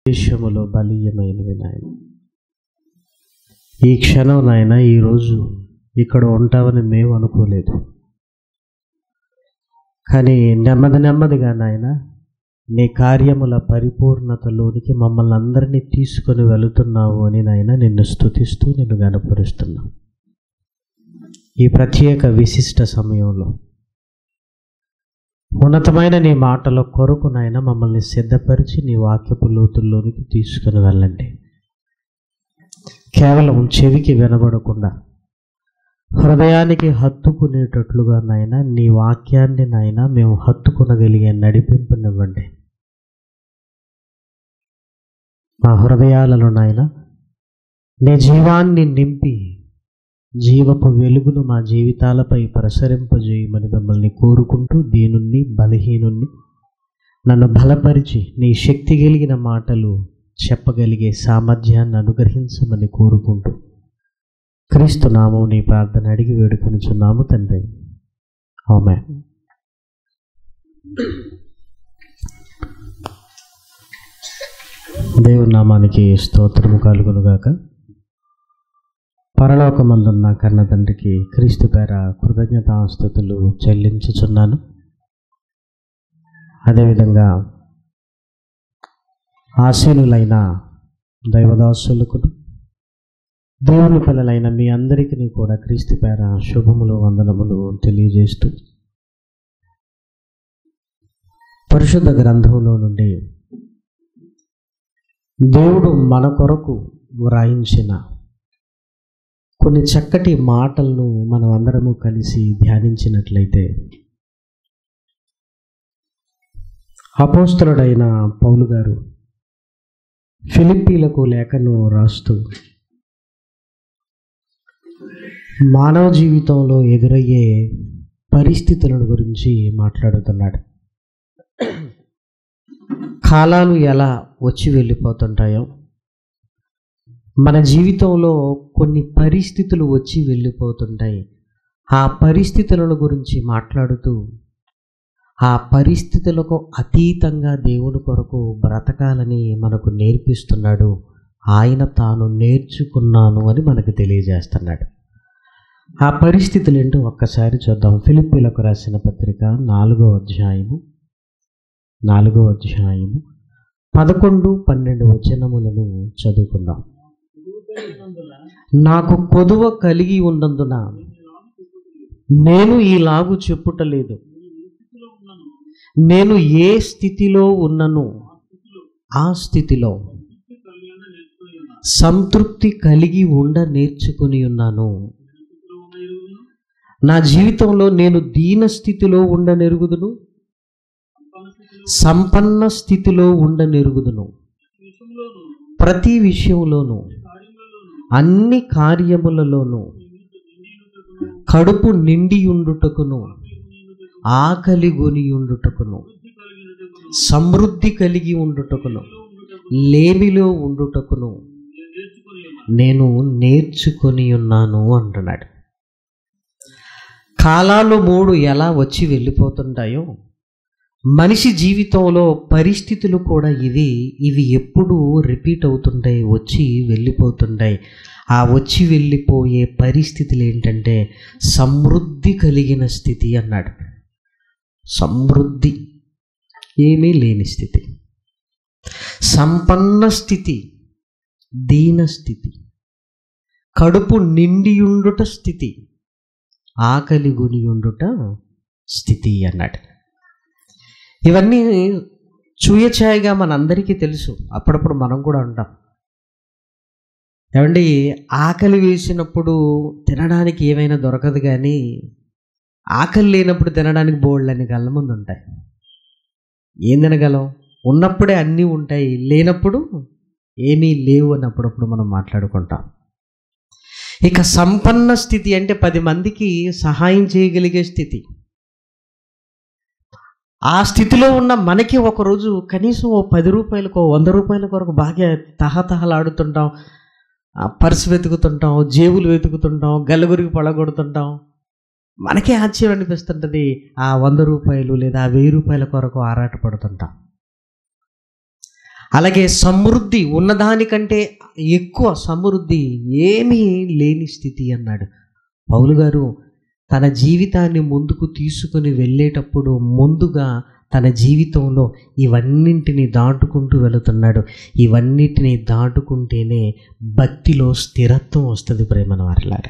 దేశములో బలీయమైనవి నాయన ఈ క్షణం నాయన ఈరోజు ఇక్కడ ఉంటామని మేము అనుకోలేదు కానీ నెమ్మది నెమ్మదిగా నాయన నీ కార్యముల పరిపూర్ణతలోనికి మమ్మల్ని అందరినీ తీసుకొని వెళుతున్నావు అని నాయన నిన్ను స్తుతిస్తూ నిన్ను గనపరుస్తున్నాం ఈ ప్రత్యేక విశిష్ట సమయంలో ఉన్నతమైన నీ మాటల కొరకు నాయన మమ్మల్ని సిద్ధపరిచి నీ వాక్యపు లోతుల్లోనికి తీసుకుని వెళ్ళండి కేవలం చెవికి వినబడకుండా హృదయానికి హత్తుకునేటట్లుగా నాయన నీ వాక్యాన్ని నాయన మేము హత్తుకునగలిగే నడిపింపునివ్వండి మా హృదయాలలో నాయన నీ జీవాన్ని నింపి జీవపు వెలుగును మా జీవితాలపై ప్రసరింపజేయమని మిమ్మల్ని కోరుకుంటూ దీనుణ్ణి బలహీనుణ్ణి నన్ను బలపరిచి నీ శక్తి కలిగిన మాటలు చెప్పగలిగే సామర్థ్యాన్ని అనుగ్రహించమని కోరుకుంటూ క్రీస్తు నామం నీ ప్రార్థన అడిగి వేడుకొనిచున్నాము తండ్రి ఆమె దేవుని నామానికి స్తోత్రము కలుగునుగాక పరలోకమందున్న కన్న తండ్రికి క్రీస్తు పేర కృతజ్ఞతాస్తుతులు చెల్లించుచున్నాను అదేవిధంగా ఆశీనులైన దైవదాసులకు దేవుని పిల్లలైన మీ అందరికీ కూడా క్రీస్తు పేర శుభములు వందనములు తెలియజేస్తూ పరిశుద్ధ గ్రంథంలో నుండి దేవుడు మన కొరకు వ్రాయించిన కొన్ని చక్కటి మాటలను మనం అందరము కలిసి ధ్యానించినట్లయితే అపోస్తలుడైన పౌలు గారు ఫిలిప్పీలకు లేఖను రాస్తూ మానవ జీవితంలో ఎదురయ్యే పరిస్థితులను గురించి మాట్లాడుతున్నాడు కాలాలు ఎలా వచ్చి వెళ్ళిపోతుంటాయో మన జీవితంలో కొన్ని పరిస్థితులు వచ్చి వెళ్ళిపోతుంటాయి ఆ పరిస్థితులను గురించి మాట్లాడుతూ ఆ పరిస్థితులకు అతీతంగా దేవుని కొరకు బ్రతకాలని మనకు నేర్పిస్తున్నాడు ఆయన తాను నేర్చుకున్నాను అని మనకు తెలియజేస్తున్నాడు ఆ పరిస్థితులు ఏంటో ఒక్కసారి చూద్దాం ఫిలిప్పీలకు రాసిన పత్రిక నాలుగో అధ్యాయము నాలుగో అధ్యాయము పదకొండు పన్నెండు వచనములను చదువుకుందాం నాకు కొదువ కలిగి ఉన్నందున నేను ఈలాగు చెప్పుటలేదు నేను ఏ స్థితిలో ఉన్నను ఆ స్థితిలో సంతృప్తి కలిగి ఉండ నేర్చుకుని ఉన్నాను నా జీవితంలో నేను దీన స్థితిలో ఉండ నెరుగుదును సంపన్న స్థితిలో ఉండ నెరుగుదును ప్రతి విషయంలోనూ అన్ని కార్యములలోనూ కడుపు నిండి ఉండుటకును ఆకలి గొని ఉండుటకును సమృద్ధి కలిగి ఉండుటకును లేమిలో ఉండుటకును నేను నేర్చుకొని ఉన్నాను అంటున్నాడు కాలాలు మూడు ఎలా వచ్చి వెళ్ళిపోతుంటాయో మనిషి జీవితంలో పరిస్థితులు కూడా ఇవి ఇవి ఎప్పుడు రిపీట్ అవుతుంటాయి వచ్చి వెళ్ళిపోతుంటాయి ఆ వచ్చి వెళ్ళిపోయే పరిస్థితులు ఏంటంటే సమృద్ధి కలిగిన స్థితి అన్నాడు సమృద్ధి ఏమీ లేని స్థితి సంపన్న స్థితి దీన స్థితి కడుపు నిండియుండుట స్థితి ఆకలి గునియుండుట స్థితి అన్నాడు ఇవన్నీ చూయఛాయగా మనందరికీ తెలుసు అప్పుడప్పుడు మనం కూడా ఉంటాం ఏమండి ఆకలి వేసినప్పుడు తినడానికి ఏమైనా దొరకదు కానీ ఆకలి లేనప్పుడు తినడానికి బోళ్ళని కళ్ళ ముందు ఉంటాయి ఏం తినగలం ఉన్నప్పుడే అన్నీ ఉంటాయి లేనప్పుడు ఏమీ లేవు అని అప్పుడప్పుడు మనం మాట్లాడుకుంటాం ఇక సంపన్న స్థితి అంటే పది మందికి సహాయం చేయగలిగే స్థితి ఆ స్థితిలో ఉన్న మనకి ఒకరోజు కనీసం ఓ పది రూపాయలకు వంద రూపాయల కొరకు బాగా తహతహలాడుతుంటాం పర్సు వెతుకుతుంటాం జేబులు వెతుకుతుంటాం గల్లగురికి పడగొడుతుంటాం మనకే ఆశ్చర్యం అనిపిస్తుంటుంది ఆ వంద రూపాయలు లేదా ఆ వెయ్యి రూపాయల కొరకు ఆరాటపడుతుంటాం అలాగే సమృద్ధి ఉన్నదానికంటే ఎక్కువ సమృద్ధి ఏమీ లేని స్థితి అన్నాడు పౌలు గారు తన జీవితాన్ని ముందుకు తీసుకుని వెళ్ళేటప్పుడు ముందుగా తన జీవితంలో ఇవన్నింటిని దాటుకుంటూ వెళుతున్నాడు ఇవన్నిటిని దాటుకుంటేనే భక్తిలో స్థిరత్వం వస్తుంది ప్రేమన వారిలాగా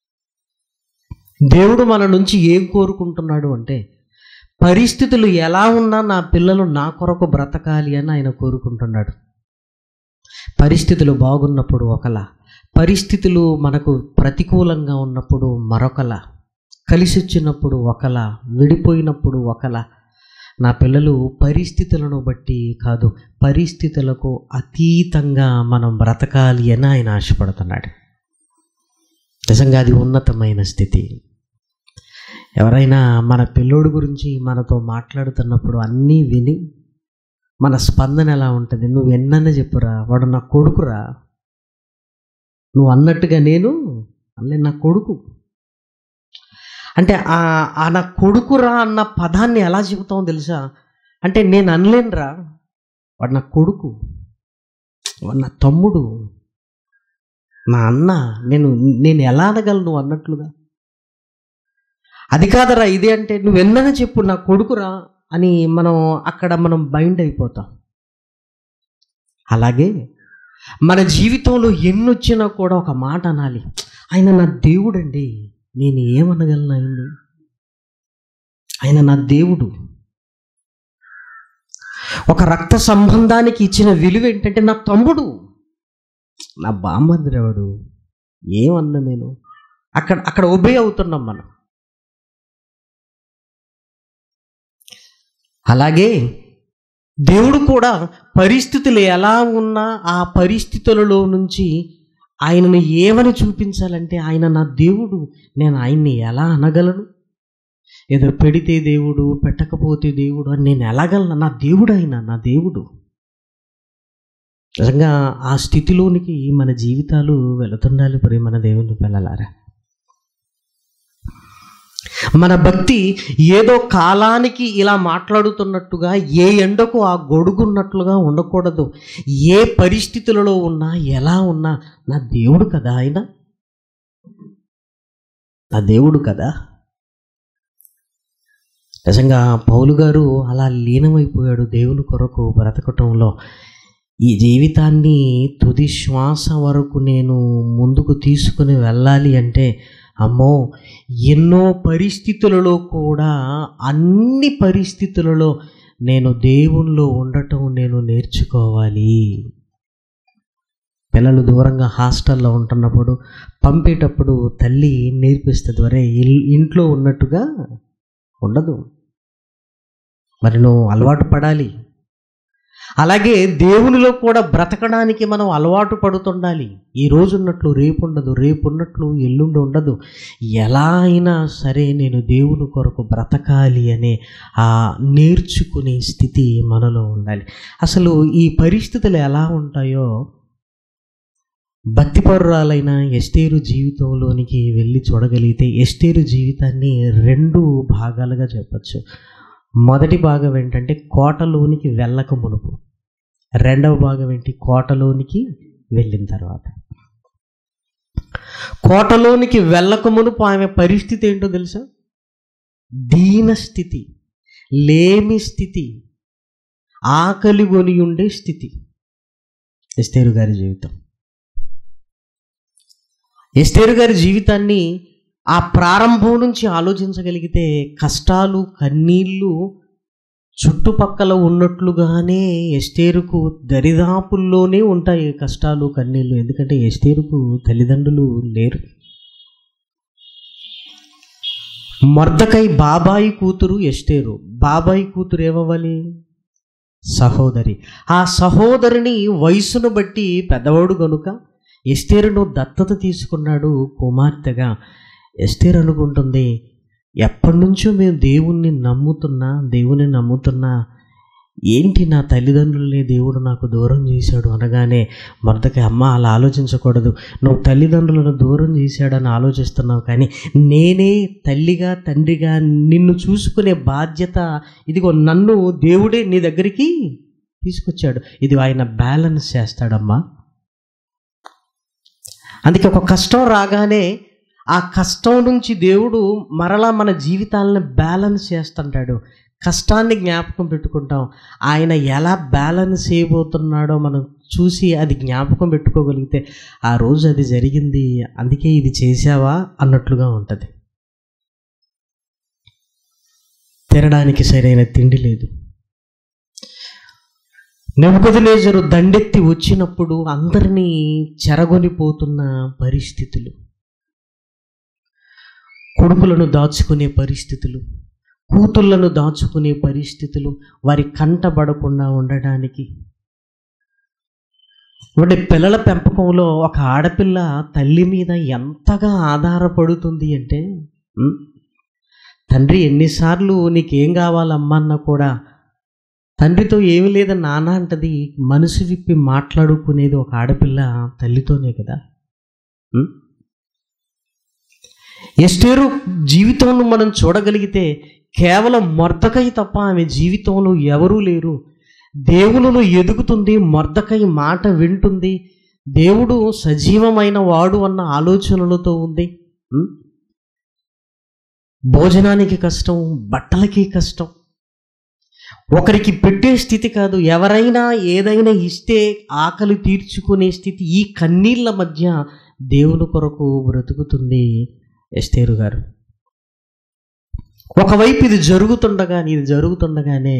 దేవుడు మన నుంచి ఏం కోరుకుంటున్నాడు అంటే పరిస్థితులు ఎలా ఉన్నా నా పిల్లలు నా కొరకు బ్రతకాలి అని ఆయన కోరుకుంటున్నాడు పరిస్థితులు బాగున్నప్పుడు ఒకలా పరిస్థితులు మనకు ప్రతికూలంగా ఉన్నప్పుడు మరొకలా కలిసి వచ్చినప్పుడు ఒకలా విడిపోయినప్పుడు ఒకలా నా పిల్లలు పరిస్థితులను బట్టి కాదు పరిస్థితులకు అతీతంగా మనం బ్రతకాలి అని ఆయన ఆశపడుతున్నాడు నిజంగా అది ఉన్నతమైన స్థితి ఎవరైనా మన పిల్లోడు గురించి మనతో మాట్లాడుతున్నప్పుడు అన్నీ విని మన స్పందన ఎలా ఉంటుంది నువ్వు ఎన్నన్నా చెప్పురా వాడు నా కొడుకురా నువ్వు అన్నట్టుగా నేను అల్లే నా కొడుకు అంటే ఆ ఆ నా కొడుకురా అన్న పదాన్ని ఎలా చెబుతామో తెలుసా అంటే నేను అనలేనురా వాడు నా కొడుకు వాడు నా తమ్ముడు నా అన్న నేను నేను ఎలా అనగలను నువ్వు అన్నట్లుగా అది కాదరా ఇది అంటే నువ్వు ఎన్నైనా చెప్పు నా కొడుకురా అని మనం అక్కడ మనం బైండ్ అయిపోతాం అలాగే మన జీవితంలో ఎన్నొచ్చినా కూడా ఒక మాట అనాలి ఆయన నా దేవుడండి నేను ఏమనగలను ఆయన్ని ఆయన నా దేవుడు ఒక రక్త సంబంధానికి ఇచ్చిన విలువ ఏంటంటే నా తమ్ముడు నా బామ్మద్రవాడు ఏమన్నా నేను అక్కడ అక్కడ ఒబే అవుతున్నాం మనం అలాగే దేవుడు కూడా పరిస్థితులు ఎలా ఉన్నా ఆ పరిస్థితులలో నుంచి ఆయనను ఏమని చూపించాలంటే ఆయన నా దేవుడు నేను ఆయన్ని ఎలా అనగలను ఏదో పెడితే దేవుడు పెట్టకపోతే దేవుడు అని నేను ఎలాగలను నా దేవుడు ఆయన నా దేవుడు నిజంగా ఆ స్థితిలోనికి మన జీవితాలు వెళుతుండాలి మరి మన దేవుని పిల్లలారా మన భక్తి ఏదో కాలానికి ఇలా మాట్లాడుతున్నట్టుగా ఏ ఎండకు ఆ గొడుగున్నట్లుగా ఉండకూడదు ఏ పరిస్థితులలో ఉన్నా ఎలా ఉన్నా నా దేవుడు కదా ఆయన నా దేవుడు కదా నిజంగా పౌలు గారు అలా లీనమైపోయాడు దేవుని కొరకు బ్రతకటంలో ఈ జీవితాన్ని తుది శ్వాస వరకు నేను ముందుకు తీసుకుని వెళ్ళాలి అంటే అమ్మో ఎన్నో పరిస్థితులలో కూడా అన్ని పరిస్థితులలో నేను దేవునిలో ఉండటం నేను నేర్చుకోవాలి పిల్లలు దూరంగా హాస్టల్లో ఉంటున్నప్పుడు పంపేటప్పుడు తల్లి నేర్పిస్తుంది వరే ఇంట్లో ఉన్నట్టుగా ఉండదు మరి నువ్వు అలవాటు పడాలి అలాగే దేవునిలో కూడా బ్రతకడానికి మనం అలవాటు పడుతుండాలి ఈ రోజు ఉన్నట్లు రేపు ఉండదు రేపు ఉన్నట్లు ఎల్లుండి ఉండదు ఎలా అయినా సరే నేను దేవుని కొరకు బ్రతకాలి అనే ఆ నేర్చుకునే స్థితి మనలో ఉండాలి అసలు ఈ పరిస్థితులు ఎలా ఉంటాయో భక్తిపరురాలైన ఎస్టేరు జీవితంలోనికి వెళ్ళి చూడగలిగితే ఎస్టేరు జీవితాన్ని రెండు భాగాలుగా చెప్పచ్చు మొదటి భాగం ఏంటంటే కోటలోనికి వెళ్ళక మునుపు రెండవ భాగం ఏంటి కోటలోనికి వెళ్ళిన తర్వాత కోటలోనికి వెళ్ళక మునుపు ఆమె పరిస్థితి ఏంటో తెలుసా దీన స్థితి లేమి స్థితి ఆకలి కొని ఉండే స్థితి ఎస్తేరు గారి జీవితం ఎస్తేరు గారి జీవితాన్ని ఆ ప్రారంభం నుంచి ఆలోచించగలిగితే కష్టాలు కన్నీళ్ళు చుట్టుపక్కల ఉన్నట్లుగానే ఎస్టేరుకు దరిదాపుల్లోనే ఉంటాయి కష్టాలు కన్నీళ్ళు ఎందుకంటే ఎస్టేరుకు తల్లిదండ్రులు లేరు మర్దకై బాబాయి కూతురు ఎస్టేరు బాబాయి కూతురు ఏమవ్వాలి సహోదరి ఆ సహోదరిని వయసును బట్టి పెద్దవాడు గనుక ఎస్తేరును దత్తత తీసుకున్నాడు కుమార్తెగా ఎస్తేర్ అనుకుంటుంది ఎప్పటి నుంచో మేము దేవుణ్ణి నమ్ముతున్నా దేవుని నమ్ముతున్నా ఏంటి నా తల్లిదండ్రుల్ని దేవుడు నాకు దూరం చేశాడు అనగానే మరదకి అమ్మ అలా ఆలోచించకూడదు నువ్వు తల్లిదండ్రులను దూరం చేశాడని ఆలోచిస్తున్నావు కానీ నేనే తల్లిగా తండ్రిగా నిన్ను చూసుకునే బాధ్యత ఇదిగో నన్ను దేవుడే నీ దగ్గరికి తీసుకొచ్చాడు ఇది ఆయన బ్యాలెన్స్ చేస్తాడమ్మా అందుకే ఒక కష్టం రాగానే ఆ కష్టం నుంచి దేవుడు మరలా మన జీవితాలను బ్యాలెన్స్ చేస్తుంటాడు కష్టాన్ని జ్ఞాపకం పెట్టుకుంటాం ఆయన ఎలా బ్యాలెన్స్ చేయబోతున్నాడో మనం చూసి అది జ్ఞాపకం పెట్టుకోగలిగితే ఆ రోజు అది జరిగింది అందుకే ఇది చేసావా అన్నట్లుగా ఉంటుంది తినడానికి సరైన తిండి లేదు నెమ్మకదినేజరు దండెత్తి వచ్చినప్పుడు అందరినీ చెరగొనిపోతున్న పరిస్థితులు కొడుకులను దాచుకునే పరిస్థితులు కూతుళ్లను దాచుకునే పరిస్థితులు వారి కంటబడకుండా ఉండడానికి అంటే పిల్లల పెంపకంలో ఒక ఆడపిల్ల తల్లి మీద ఎంతగా ఆధారపడుతుంది అంటే ఉం? తండ్రి ఎన్నిసార్లు నీకేం కావాలమ్మా అన్నా కూడా తండ్రితో ఏమి లేదని నాన్న అంటది మనసు విప్పి మాట్లాడుకునేది ఒక ఆడపిల్ల తల్లితోనే కదా ఉం? ఎస్టేరు జీవితంలో మనం చూడగలిగితే కేవలం మొర్దకై తప్ప ఆమె జీవితంలో ఎవరూ లేరు దేవులను ఎదుగుతుంది మొర్దకై మాట వింటుంది దేవుడు సజీవమైన వాడు అన్న ఆలోచనలతో ఉంది ఉం? భోజనానికి కష్టం బట్టలకి కష్టం ఒకరికి పెట్టే స్థితి కాదు ఎవరైనా ఏదైనా ఇస్తే ఆకలి తీర్చుకునే స్థితి ఈ కన్నీళ్ళ మధ్య దేవుని కొరకు బ్రతుకుతుంది ఎస్తేరు గారు ఒకవైపు ఇది జరుగుతుండగా ఇది జరుగుతుండగానే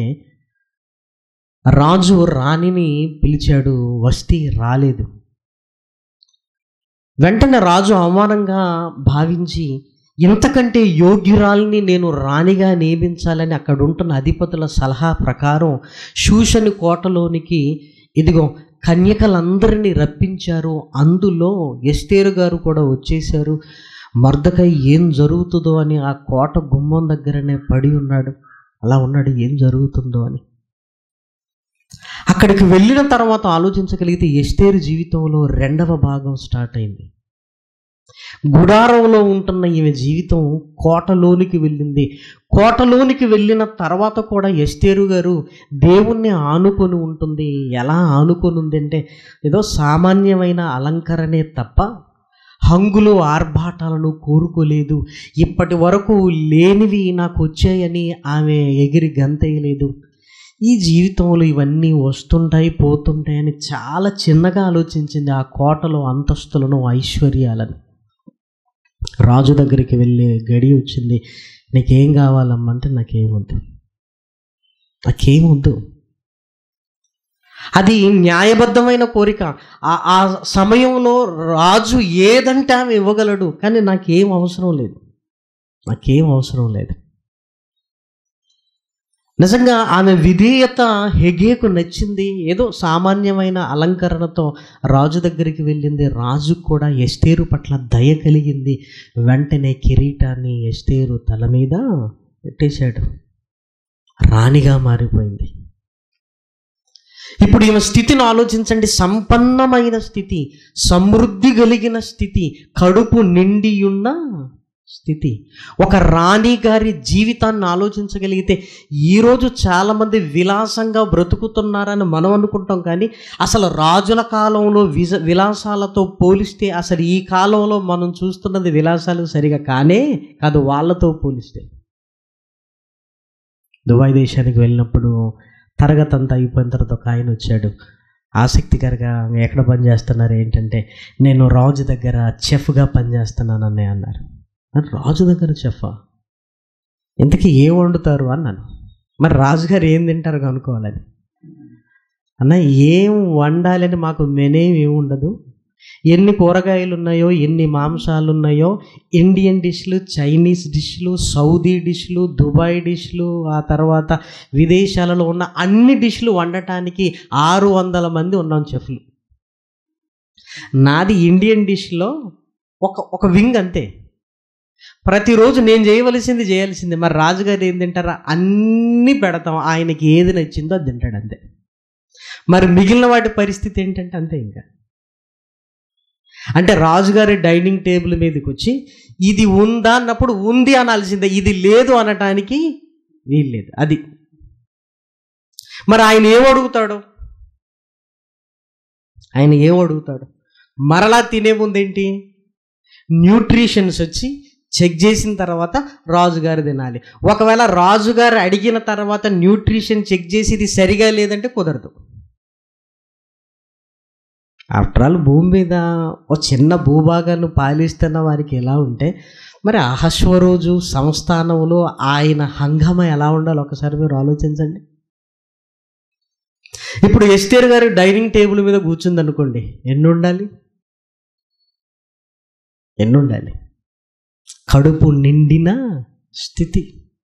రాజు రాణిని పిలిచాడు వస్తే రాలేదు వెంటనే రాజు అవమానంగా భావించి ఇంతకంటే యోగ్యురాల్ని నేను రాణిగా నియమించాలని అక్కడ ఉంటున్న అధిపతుల సలహా ప్రకారం శూషని కోటలోనికి ఇదిగో కన్యకలందరినీ రప్పించారు అందులో ఎస్తేరు గారు కూడా వచ్చేశారు మర్దకై ఏం జరుగుతుందో అని ఆ కోట గుమ్మం దగ్గరనే పడి ఉన్నాడు అలా ఉన్నాడు ఏం జరుగుతుందో అని అక్కడికి వెళ్ళిన తర్వాత ఆలోచించగలిగితే ఎస్తేరు జీవితంలో రెండవ భాగం స్టార్ట్ అయింది గుడారంలో ఉంటున్న ఈమె జీవితం కోటలోనికి వెళ్ళింది కోటలోనికి వెళ్ళిన తర్వాత కూడా ఎస్తేరు గారు దేవుణ్ణి ఆనుకొని ఉంటుంది ఎలా ఆనుకొని ఉంది అంటే ఏదో సామాన్యమైన అలంకరణే తప్ప హంగులు ఆర్భాటాలను కోరుకోలేదు ఇప్పటి వరకు లేనివి నాకు వచ్చాయని ఆమె ఎగిరి గంతేయలేదు ఈ జీవితంలో ఇవన్నీ వస్తుంటాయి పోతుంటాయని చాలా చిన్నగా ఆలోచించింది ఆ కోటలో అంతస్తులను ఐశ్వర్యాలను రాజు దగ్గరికి వెళ్ళే గడి వచ్చింది నీకేం కావాలమ్మంటే నాకేమొద్దు నాకేమొద్దు అది న్యాయబద్ధమైన కోరిక ఆ ఆ సమయంలో రాజు ఏదంటే ఆమె ఇవ్వగలడు కానీ నాకేం అవసరం లేదు నాకేం అవసరం లేదు నిజంగా ఆమె విధేయత హెగేకు నచ్చింది ఏదో సామాన్యమైన అలంకరణతో రాజు దగ్గరికి వెళ్ళింది రాజు కూడా ఎస్తేరు పట్ల దయ కలిగింది వెంటనే కిరీటాన్ని ఎస్తేరు తల మీద పెట్టేశాడు రాణిగా మారిపోయింది ఇప్పుడు ఈమె స్థితిని ఆలోచించండి సంపన్నమైన స్థితి సమృద్ధి కలిగిన స్థితి కడుపు నిండియున్న స్థితి ఒక రాణి గారి జీవితాన్ని ఆలోచించగలిగితే ఈరోజు చాలామంది విలాసంగా బ్రతుకుతున్నారని మనం అనుకుంటాం కానీ అసలు రాజుల కాలంలో విజ విలాసాలతో పోలిస్తే అసలు ఈ కాలంలో మనం చూస్తున్నది విలాసాలు సరిగా కానే కాదు వాళ్ళతో పోలిస్తే దుబాయ్ దేశానికి వెళ్ళినప్పుడు తరగతి అంతా అయిపోయిన తర్వాత ఒక ఆయన వచ్చాడు ఆసక్తికరంగా ఎక్కడ పని చేస్తున్నారు ఏంటంటే నేను రాజు దగ్గర చెఫ్గా పనిచేస్తున్నాను అన్నయ్య అన్నారు మరి రాజు దగ్గర చెఫా ఇంతకీ ఏం వండుతారు అన్నాను మరి రాజుగారు ఏం తింటారు కనుక్కోవాలని అన్న ఏం వండాలని మాకు మెనేం ఏమి ఉండదు ఎన్ని కూరగాయలు ఉన్నాయో ఎన్ని మాంసాలు ఉన్నాయో ఇండియన్ డిష్లు చైనీస్ డిష్లు సౌదీ డిష్లు దుబాయ్ డిష్లు ఆ తర్వాత విదేశాలలో ఉన్న అన్ని డిష్లు వండటానికి ఆరు వందల మంది ఉన్నాం చెఫ్లు నాది ఇండియన్ డిష్లో ఒక ఒక వింగ్ అంతే ప్రతిరోజు నేను చేయవలసింది చేయాల్సిందే మరి రాజుగారు ఏం తింటారా అన్నీ పెడతాం ఆయనకి ఏది నచ్చిందో అది తింటాడు అంతే మరి మిగిలిన వాటి పరిస్థితి ఏంటంటే అంతే ఇంకా అంటే రాజుగారి డైనింగ్ టేబుల్ మీదకి వచ్చి ఇది ఉందా అన్నప్పుడు ఉంది అనాల్సిందే ఇది లేదు అనటానికి వీల్లేదు అది మరి ఆయన ఏం అడుగుతాడు ఆయన ఏం అడుగుతాడు మరలా తినే ముందు ఏంటి న్యూట్రిషన్స్ వచ్చి చెక్ చేసిన తర్వాత రాజుగారు తినాలి ఒకవేళ రాజుగారు అడిగిన తర్వాత న్యూట్రిషన్ చెక్ చేసి ఇది సరిగా లేదంటే కుదరదు ఆఫ్టర్ ఆల్ భూమి మీద ఒక చిన్న భూభాగాన్ని పాలిస్తున్న వారికి ఎలా ఉంటే మరి అహశ్వరోజు సంస్థానంలో ఆయన హంగమ ఎలా ఉండాలో ఒకసారి మీరు ఆలోచించండి ఇప్పుడు ఎస్టేర్ గారు డైనింగ్ టేబుల్ మీద కూర్చుంది అనుకోండి ఎన్ని ఉండాలి ఎన్ని ఉండాలి కడుపు నిండిన స్థితి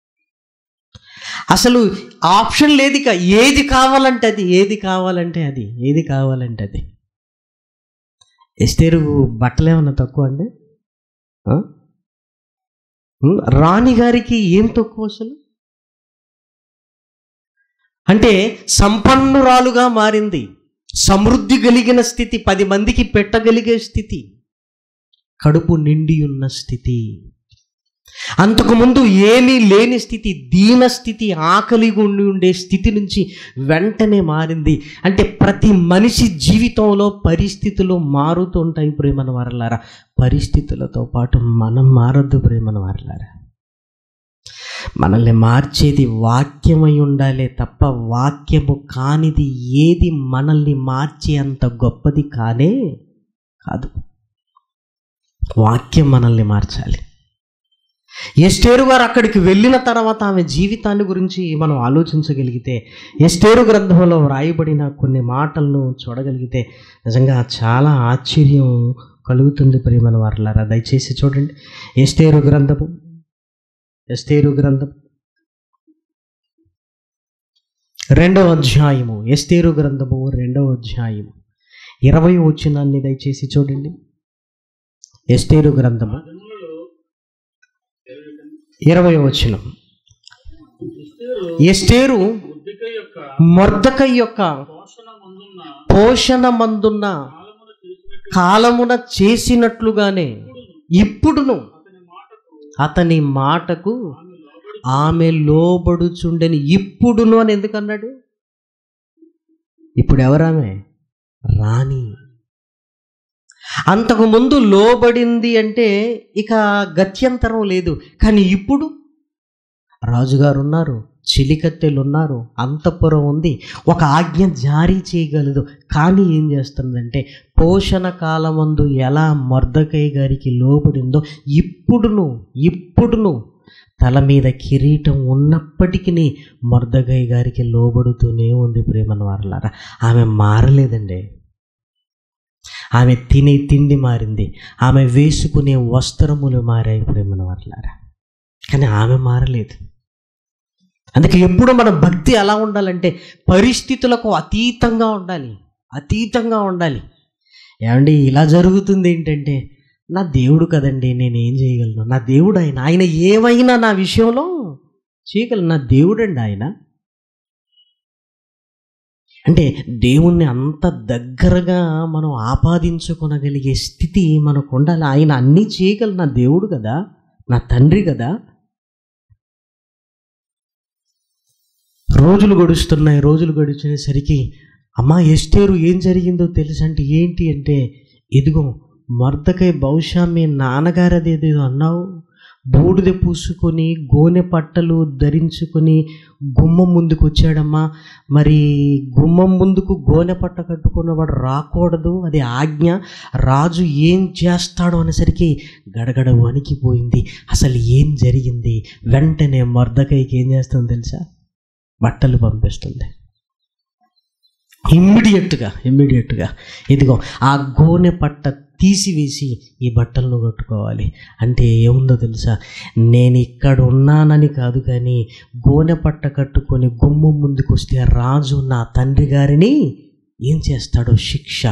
అసలు ఆప్షన్ లేదు ఇక ఏది కావాలంటే అది ఏది కావాలంటే అది ఏది కావాలంటే అది ఎస్టేరు బట్టలు ఏమన్నా తక్కువ అండి ఆ? ఉం? రాణి గారికి ఏం తక్కువ అసలు అంటే సంపన్నురాలుగా మారింది సమృద్ధి కలిగిన స్థితి పది మందికి పెట్టగలిగే స్థితి కడుపు నిండి ఉన్న స్థితి అంతకుముందు ఏమీ లేని స్థితి దీన స్థితి ఆకలిగా ఉండి ఉండే స్థితి నుంచి వెంటనే మారింది అంటే ప్రతి మనిషి జీవితంలో పరిస్థితులు మారుతుంటాయి ప్రేమన వారలారా పరిస్థితులతో పాటు మనం మారద్దు ప్రేమన వారలారా మనల్ని మార్చేది వాక్యమై ఉండాలే తప్ప వాక్యము కానిది ఏది మనల్ని మార్చే అంత గొప్పది కానే కాదు వాక్యం మనల్ని మార్చాలి ఎస్టేరు గారు అక్కడికి వెళ్ళిన తర్వాత ఆమె జీవితాన్ని గురించి మనం ఆలోచించగలిగితే ఎస్టేరు గ్రంథంలో వ్రాయబడిన కొన్ని మాటలను చూడగలిగితే నిజంగా చాలా ఆశ్చర్యం కలుగుతుంది ప్రియమైన వారులారా దయచేసి చూడండి ఎస్టేరు గ్రంథము ఎస్తేరు గ్రంథం రెండవ అధ్యాయము ఎస్తేరు గ్రంథము రెండవ అధ్యాయము ఇరవై వచ్చినాన్ని దయచేసి చూడండి ఎస్తేరు గ్రంథము ఇరవై వచనం ఎస్తేరు మొర్దక యొక్క పోషణ మందున్న కాలమున చేసినట్లుగానే ఇప్పుడును అతని మాటకు ఆమె లోబడుచుండని ఇప్పుడును అని ఎందుకన్నాడు ఇప్పుడు ఎవరామె రాణి అంతకుముందు లోబడింది అంటే ఇక గత్యంతరం లేదు కానీ ఇప్పుడు రాజుగారు ఉన్నారు చిలికత్తెలు ఉన్నారు అంతఃపురం ఉంది ఒక ఆజ్ఞ జారీ చేయగలదు కానీ ఏం చేస్తుందంటే పోషణ కాలమందు ఎలా మొర్దకయ్య గారికి లోబడిందో ఇప్పుడును ఇప్పుడును తల మీద కిరీటం ఉన్నప్పటికీ మొర్దకయ్య గారికి లోబడుతూనే ఉంది ప్రేమను వారలారా ఆమె మారలేదండి ఆమె తినే తిండి మారింది ఆమె వేసుకునే వస్త్రములు మారాయి ప్రేమను వారలారా కానీ ఆమె మారలేదు అందుకే ఎప్పుడు మన భక్తి ఎలా ఉండాలంటే పరిస్థితులకు అతీతంగా ఉండాలి అతీతంగా ఉండాలి ఏమండి ఇలా జరుగుతుంది ఏంటంటే నా దేవుడు కదండి నేనేం చేయగలను నా దేవుడు ఆయన ఆయన ఏమైనా నా విషయంలో చేయగలను నా దేవుడండి ఆయన అంటే దేవుణ్ణి అంత దగ్గరగా మనం ఆపాదించుకొనగలిగే స్థితి మనకు ఉండాలి ఆయన అన్నీ చేయగల నా దేవుడు కదా నా తండ్రి కదా రోజులు గడుస్తున్నాయి రోజులు గడిచేసరికి అమ్మా ఎస్టేరు ఏం జరిగిందో తెలుసు అంటే ఏంటి అంటే ఇదిగో మర్దకై బహుశా మీ నాన్నగారు అదేదో అన్నావు బూడిద పూసుకొని గోనె పట్టలు ధరించుకొని గుమ్మం ముందుకు వచ్చాడమ్మా మరి గుమ్మం ముందుకు గోనె పట్ట కట్టుకున్నవాడు రాకూడదు అది ఆజ్ఞ రాజు ఏం చేస్తాడో అనేసరికి గడగడ వణికిపోయింది అసలు ఏం జరిగింది వెంటనే మర్దకైకి ఏం చేస్తుందో తెలుసా బట్టలు పంపిస్తుంది ఇమ్మీడియట్గా ఇమ్మీడియట్గా ఇదిగో ఆ గోనె పట్ట తీసివేసి ఈ బట్టలను కట్టుకోవాలి అంటే ఏముందో తెలుసా నేను ఇక్కడ ఉన్నానని కాదు కానీ గోనె పట్ట కట్టుకొని గుమ్మం ముందుకు వస్తే రాజు నా తండ్రి గారిని ఏం చేస్తాడో శిక్ష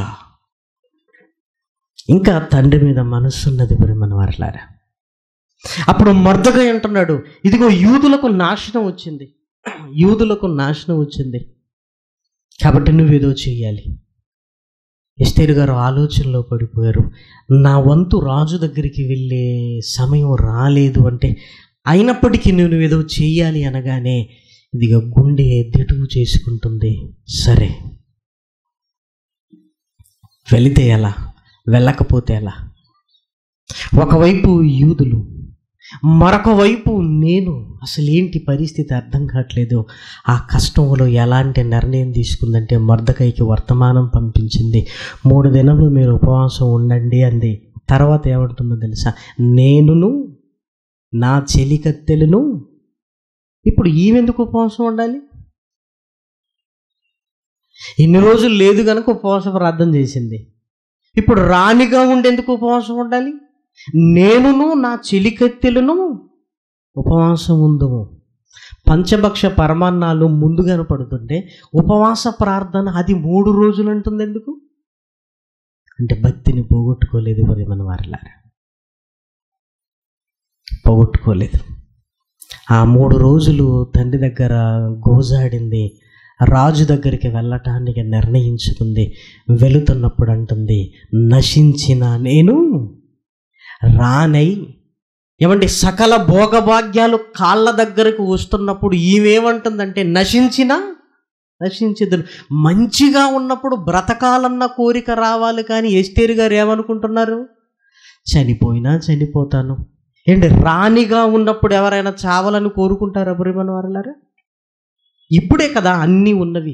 ఇంకా తండ్రి మీద మనస్సున్నది మరి మన వారలారా అప్పుడు మర్దగా అంటున్నాడు ఇదిగో యూదులకు నాశనం వచ్చింది యూదులకు నాశనం వచ్చింది కాబట్టి నువ్వేదో చేయాలి ఎస్తేరు గారు ఆలోచనలో పడిపోయారు నా వంతు రాజు దగ్గరికి వెళ్ళే సమయం రాలేదు అంటే అయినప్పటికీ నువ్వు ఏదో చేయాలి అనగానే ఇదిగా గుండె దిటువు చేసుకుంటుంది సరే వెళితే ఎలా వెళ్ళకపోతే ఎలా ఒకవైపు యూదులు మరొక వైపు నేను అసలు ఏంటి పరిస్థితి అర్థం కావట్లేదు ఆ కష్టంలో ఎలాంటి నిర్ణయం తీసుకుందంటే మర్దకైకి వర్తమానం పంపించింది మూడు దినములు మీరు ఉపవాసం ఉండండి అంది తర్వాత ఏమంటుందో తెలుసా నేనును నా చెలికత్తెలను ఇప్పుడు ఈమెందుకు ఉపవాసం ఉండాలి ఇన్ని రోజులు లేదు కనుక ఉపవాస ప్రార్థన చేసింది ఇప్పుడు రాణిగా ఉండేందుకు ఉపవాసం ఉండాలి నేనును నా చెలికత్తెలను ఉపవాసం ఉందము పంచభక్ష పరమాన్నాలు ముందుగానే పడుతుంటే ఉపవాస ప్రార్థన అది మూడు రోజులు అంటుంది ఎందుకు అంటే భక్తిని పోగొట్టుకోలేదు మరి మన వారిలారా పోగొట్టుకోలేదు ఆ మూడు రోజులు తండ్రి దగ్గర గోజాడింది రాజు దగ్గరికి వెళ్ళటానికి నిర్ణయించుకుంది వెళుతున్నప్పుడు అంటుంది నశించిన నేను రానై ఏమంటే సకల భోగభాగ్యాలు కాళ్ళ దగ్గరకు వస్తున్నప్పుడు ఈమెమంటుందంటే నశించిన నశించదు మంచిగా ఉన్నప్పుడు బ్రతకాలన్న కోరిక రావాలి కానీ ఎస్టేరు గారు ఏమనుకుంటున్నారు చనిపోయినా చనిపోతాను ఏంటి రాణిగా ఉన్నప్పుడు ఎవరైనా చావాలని కోరుకుంటారా బ్రహ్మణ వారులారా ఇప్పుడే కదా అన్నీ ఉన్నవి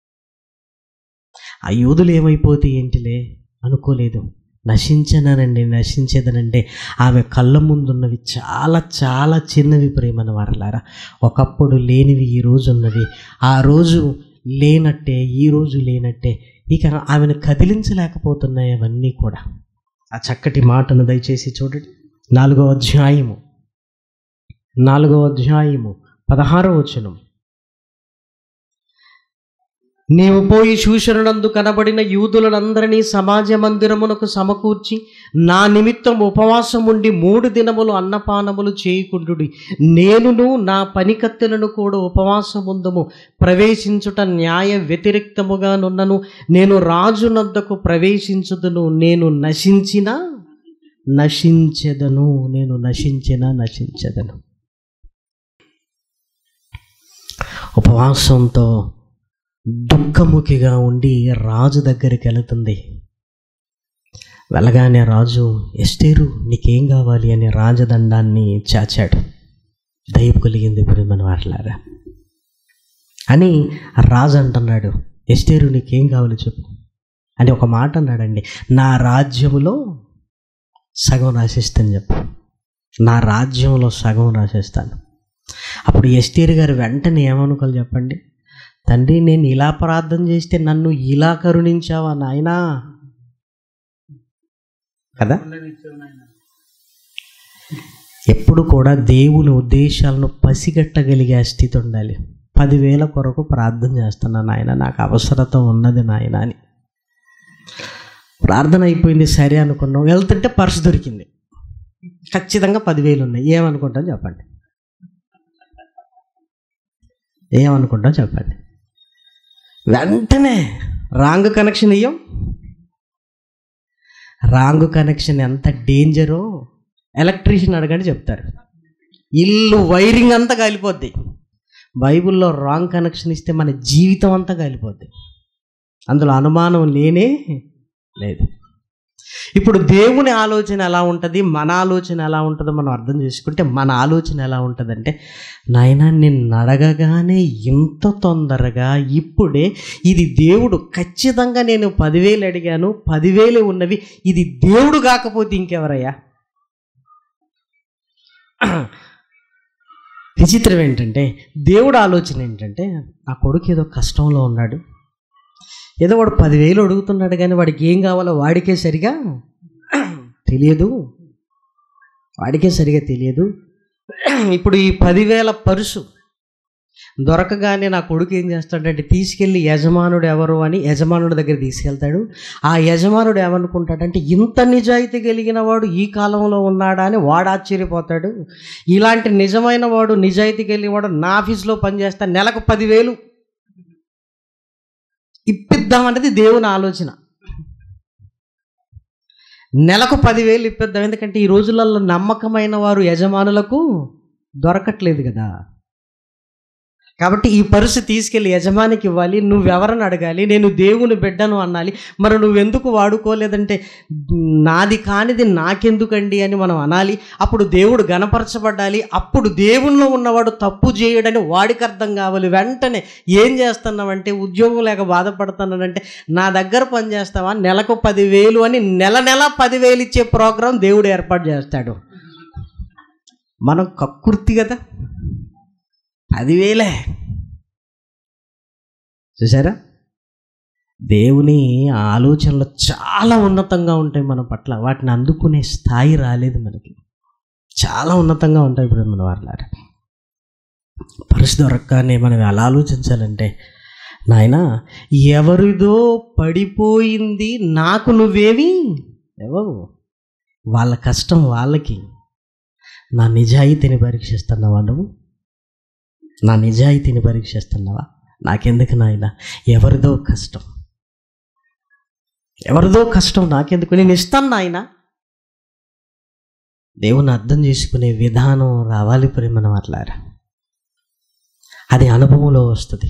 ఆ యోధులు ఏమైపోతే ఏంటిలే అనుకోలేదు నశించనానండి నశించేదనంటే ఆమె కళ్ళ ముందున్నవి చాలా చాలా చిన్నవి ప్రేమన వారలారా ఒకప్పుడు లేనివి ఈ రోజు ఉన్నవి ఆ రోజు లేనట్టే ఈ రోజు లేనట్టే ఇక ఆమెను కదిలించలేకపోతున్నాయి అవన్నీ కూడా ఆ చక్కటి మాటను దయచేసి చూడండి నాలుగో అధ్యాయము నాలుగో అధ్యాయము పదహారో వచనం నీవు పోయి శూషణనందు కనబడిన యూదులనందరినీ సమాజ మందిరమునకు సమకూర్చి నా నిమిత్తం ఉపవాసం ఉండి మూడు దినములు అన్నపానములు చేయకుండుడి నేనును నా పనికత్తెలను కూడా ఉపవాసముందము ప్రవేశించుట న్యాయ వ్యతిరేక్తముగా నున్నను నేను రాజునద్దకు ప్రవేశించుదును నేను నశించిన నశించెదను నేను నశించిన నశించెదను ఉపవాసంతో దుఃఖముఖిగా ఉండి రాజు దగ్గరికి వెళుతుంది వెళ్ళగానే రాజు ఎస్టేరు నీకేం కావాలి అని రాజదండాన్ని చాచాడు దయపు కలిగింది ఇప్పుడు మన వారిలారా అని రాజు అంటున్నాడు ఎస్టేరు నీకేం కావాలి చెప్పు అని ఒక మాట అన్నాడండి నా రాజ్యములో సగం రాసిస్తాను చెప్పు నా రాజ్యంలో సగం రాసేస్తాను అప్పుడు ఎస్టీర్ గారు వెంటనే ఏమనుకోవాలి చెప్పండి తండ్రి నేను ఇలా ప్రార్థన చేస్తే నన్ను ఇలా కరుణించావా నాయనా కదా ఎప్పుడు కూడా దేవుని ఉద్దేశాలను పసిగట్టగలిగే స్థితి ఉండాలి పదివేల కొరకు ప్రార్థన చేస్తున్నా నాయన నాకు అవసరత ఉన్నది నాయన అని ప్రార్థన అయిపోయింది సరే అనుకున్నాం వెళ్తుంటే పర్సు దొరికింది ఖచ్చితంగా పదివేలు ఉన్నాయి ఏమనుకుంటాం చెప్పండి ఏమనుకుంటాం చెప్పండి వెంటనే రాంగ్ కనెక్షన్ ఇయ్యం రాంగ్ కనెక్షన్ ఎంత డేంజరో ఎలక్ట్రీషియన్ అడగండి చెప్తారు ఇల్లు వైరింగ్ అంతా కాలిపోద్ది బైబిల్లో రాంగ్ కనెక్షన్ ఇస్తే మన జీవితం అంతా కాలిపోద్ది అందులో అనుమానం లేనే లేదు ఇప్పుడు దేవుని ఆలోచన ఎలా ఉంటుంది మన ఆలోచన ఎలా ఉంటుందో మనం అర్థం చేసుకుంటే మన ఆలోచన ఎలా ఉంటుందంటే నాయన నిన్ను అడగగానే ఇంత తొందరగా ఇప్పుడే ఇది దేవుడు ఖచ్చితంగా నేను పదివేలు అడిగాను పదివేలే ఉన్నవి ఇది దేవుడు కాకపోతే ఇంకెవరయ్యా విచిత్రం ఏంటంటే దేవుడు ఆలోచన ఏంటంటే నా కొడుకు ఏదో కష్టంలో ఉన్నాడు ఏదో వాడు పదివేలు అడుగుతున్నాడు కానీ వాడికి ఏం కావాలో వాడికే సరిగా తెలియదు వాడికే సరిగా తెలియదు ఇప్పుడు ఈ పదివేల పరుసు దొరకగానే నా కొడుకు ఏం చేస్తాడంటే తీసుకెళ్ళి యజమానుడు ఎవరు అని యజమానుడి దగ్గర తీసుకెళ్తాడు ఆ యజమానుడు ఏమనుకుంటాడంటే ఇంత నిజాయితీ కలిగిన వాడు ఈ కాలంలో ఉన్నాడా అని వాడు ఆశ్చర్యపోతాడు ఇలాంటి నిజమైన వాడు నిజాయితీ కలిగిన వాడు నా ఆఫీస్లో పనిచేస్తా నెలకు పదివేలు ఇప్పిద్దామన్నది దేవుని ఆలోచన నెలకు పదివేలు ఇప్పిద్దాం ఎందుకంటే ఈ రోజులలో నమ్మకమైన వారు యజమానులకు దొరకట్లేదు కదా కాబట్టి ఈ పరుసు తీసుకెళ్ళి యజమానికి ఇవ్వాలి నువ్వెవరని అడగాలి నేను దేవుని బిడ్డను అనాలి మరి నువ్వెందుకు వాడుకోలేదంటే నాది కానిది నాకెందుకండి అని మనం అనాలి అప్పుడు దేవుడు గణపరచబడాలి అప్పుడు దేవుల్లో ఉన్నవాడు తప్పు చేయడని వాడికి అర్థం కావాలి వెంటనే ఏం చేస్తున్నావంటే ఉద్యోగం లేక బాధపడుతున్నానంటే నా దగ్గర పని చేస్తావా నెలకు పదివేలు అని నెల నెల పదివేలు ఇచ్చే ప్రోగ్రాం దేవుడు ఏర్పాటు చేస్తాడు మనం కక్కుర్తి కదా పదివేలే చూసారా దేవుని ఆలోచనలు చాలా ఉన్నతంగా ఉంటాయి మన పట్ల వాటిని అందుకునే స్థాయి రాలేదు మనకి చాలా ఉన్నతంగా ఉంటాయి ఇప్పుడు మన వాళ్ళారు పరిస్థితి దొరకగానే మనం ఎలా ఆలోచించాలంటే నాయన ఎవరిదో పడిపోయింది నాకు నువ్వేమి ఎవరు వాళ్ళ కష్టం వాళ్ళకి నా నిజాయితీని పరీక్షిస్తున్నావా నువ్వు నా నిజాయితీని పరీక్షిస్తున్నావా నాకెందుకు నాయన ఎవరిదో కష్టం ఎవరిదో కష్టం నాకెందుకు నేను ఇస్తాను నాయన దేవుని అర్థం చేసుకునే విధానం రావాలి ప్రేమను అట్లారా అది అనుభవంలో వస్తుంది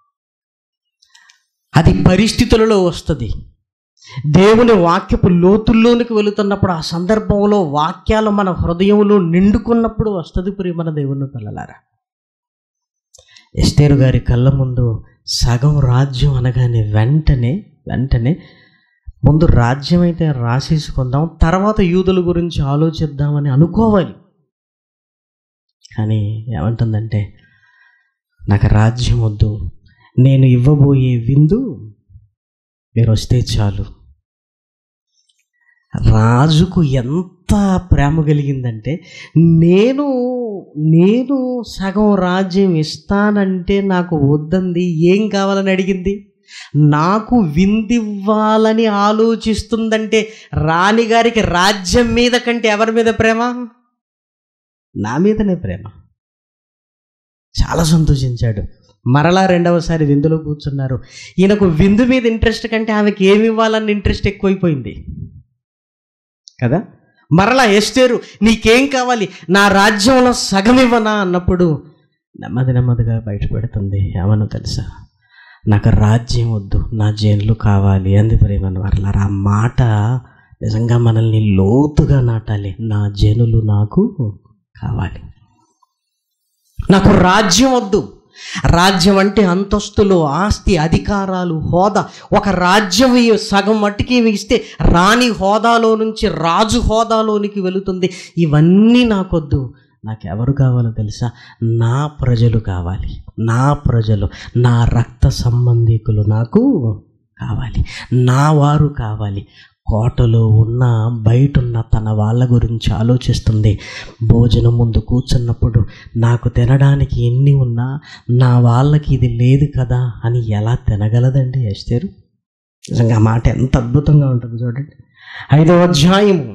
అది పరిస్థితులలో వస్తుంది దేవుని వాక్యపు లోతుల్లోనికి వెళుతున్నప్పుడు ఆ సందర్భంలో వాక్యాలు మన హృదయంలో నిండుకున్నప్పుడు వస్తుంది ప్రియమన దేవుని పిల్లలారా ఎస్తేరు గారి కళ్ళ ముందు సగం రాజ్యం అనగానే వెంటనే వెంటనే ముందు రాజ్యం అయితే రాసేసుకుందాం తర్వాత యూదుల గురించి ఆలోచిద్దామని అనుకోవాలి కానీ ఏమంటుందంటే నాకు రాజ్యం వద్దు నేను ఇవ్వబోయే విందు మీరు వస్తే చాలు రాజుకు ఎంత ప్రేమ కలిగిందంటే నేను నేను సగం రాజ్యం ఇస్తానంటే నాకు వద్దంది ఏం కావాలని అడిగింది నాకు విందివ్వాలని ఆలోచిస్తుందంటే రాణిగారికి రాజ్యం మీద కంటే ఎవరి మీద ప్రేమ నా మీదనే ప్రేమ చాలా సంతోషించాడు మరలా రెండవసారి విందులో కూర్చున్నారు ఈయనకు విందు మీద ఇంట్రెస్ట్ కంటే ఆమెకి ఏమి ఇవ్వాలన్న ఇంట్రెస్ట్ ఎక్కువైపోయింది కదా మరలా ఎస్టేరు నీకేం కావాలి నా రాజ్యంలో సగం ఇవ్వనా అన్నప్పుడు నెమ్మది నెమ్మదిగా బయటపెడుతుంది ఏమన్నా తెలుసా నాకు రాజ్యం వద్దు నా జైన్లు కావాలి అంది ప్రేమను వర్ల ఆ మాట నిజంగా మనల్ని లోతుగా నాటాలి నా జనులు నాకు కావాలి నాకు రాజ్యం వద్దు రాజ్యం అంటే అంతస్తులు ఆస్తి అధికారాలు హోదా ఒక రాజ్యం ఇ- సగం మట్టికి ఇస్తే రాణి హోదాలో నుంచి రాజు హోదాలోనికి వెళుతుంది ఇవన్నీ నాకొద్దు నాకు ఎవరు కావాలో తెలుసా నా ప్రజలు కావాలి నా ప్రజలు నా రక్త సంబంధికులు నాకు కావాలి నా వారు కావాలి కోటలో ఉన్న బయట ఉన్న తన వాళ్ళ గురించి ఆలోచిస్తుంది భోజనం ముందు కూర్చున్నప్పుడు నాకు తినడానికి ఎన్ని ఉన్నా నా వాళ్ళకి ఇది లేదు కదా అని ఎలా తినగలదండి ఎస్తేరు నిజంగా ఆ మాట ఎంత అద్భుతంగా ఉంటుంది చూడండి ఐదవ అధ్యాయము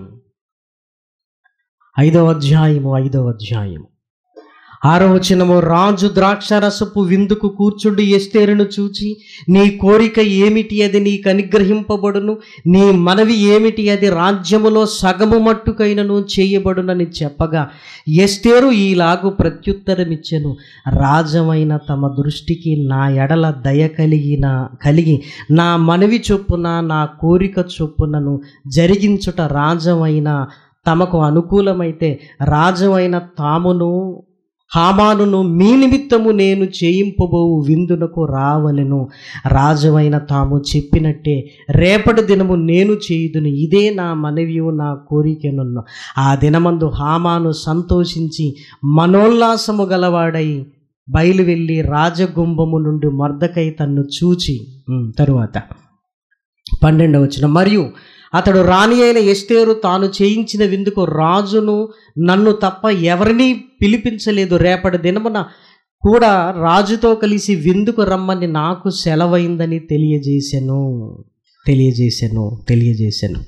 ఐదవ అధ్యాయము ఐదవ అధ్యాయము ఆరో వచనము రాజు ద్రాక్షరసపు విందుకు కూర్చుండి ఎస్తేరును చూచి నీ కోరిక ఏమిటి అది నీకు అనుగ్రహింపబడును నీ మనవి ఏమిటి అది రాజ్యములో సగము మట్టుకైనను చేయబడునని చెప్పగా ఎస్తేరు ఈలాగు ప్రత్యుత్తరమిచ్చెను రాజమైన తమ దృష్టికి నా ఎడల దయ కలిగిన కలిగి నా మనవి చొప్పున నా కోరిక చొప్పునను జరిగించుట రాజమైన తమకు అనుకూలమైతే రాజమైన తామును హామానును మీ నిమిత్తము నేను చేయింపబోవు విందునకు రావలెను రాజువైన తాము చెప్పినట్టే రేపటి దినము నేను చేయుదును ఇదే నా మనవియు నా కోరికనున్న ఆ దినమందు హామాను సంతోషించి మనోల్లాసము గలవాడై బయలు వెళ్ళి రాజగుంభము నుండి మర్దకై తన్ను చూచి ఉమ్, తరువాత పన్నెండవ వచ్చిన మరియు అతడు రాణి అయిన ఎస్తేరు తాను చేయించిన విందుకు రాజును నన్ను తప్ప ఎవరినీ పిలిపించలేదు రేపటి దినమున కూడా రాజుతో కలిసి విందుకు రమ్మని నాకు సెలవైందని తెలియజేశాను తెలియజేశాను తెలియజేశాను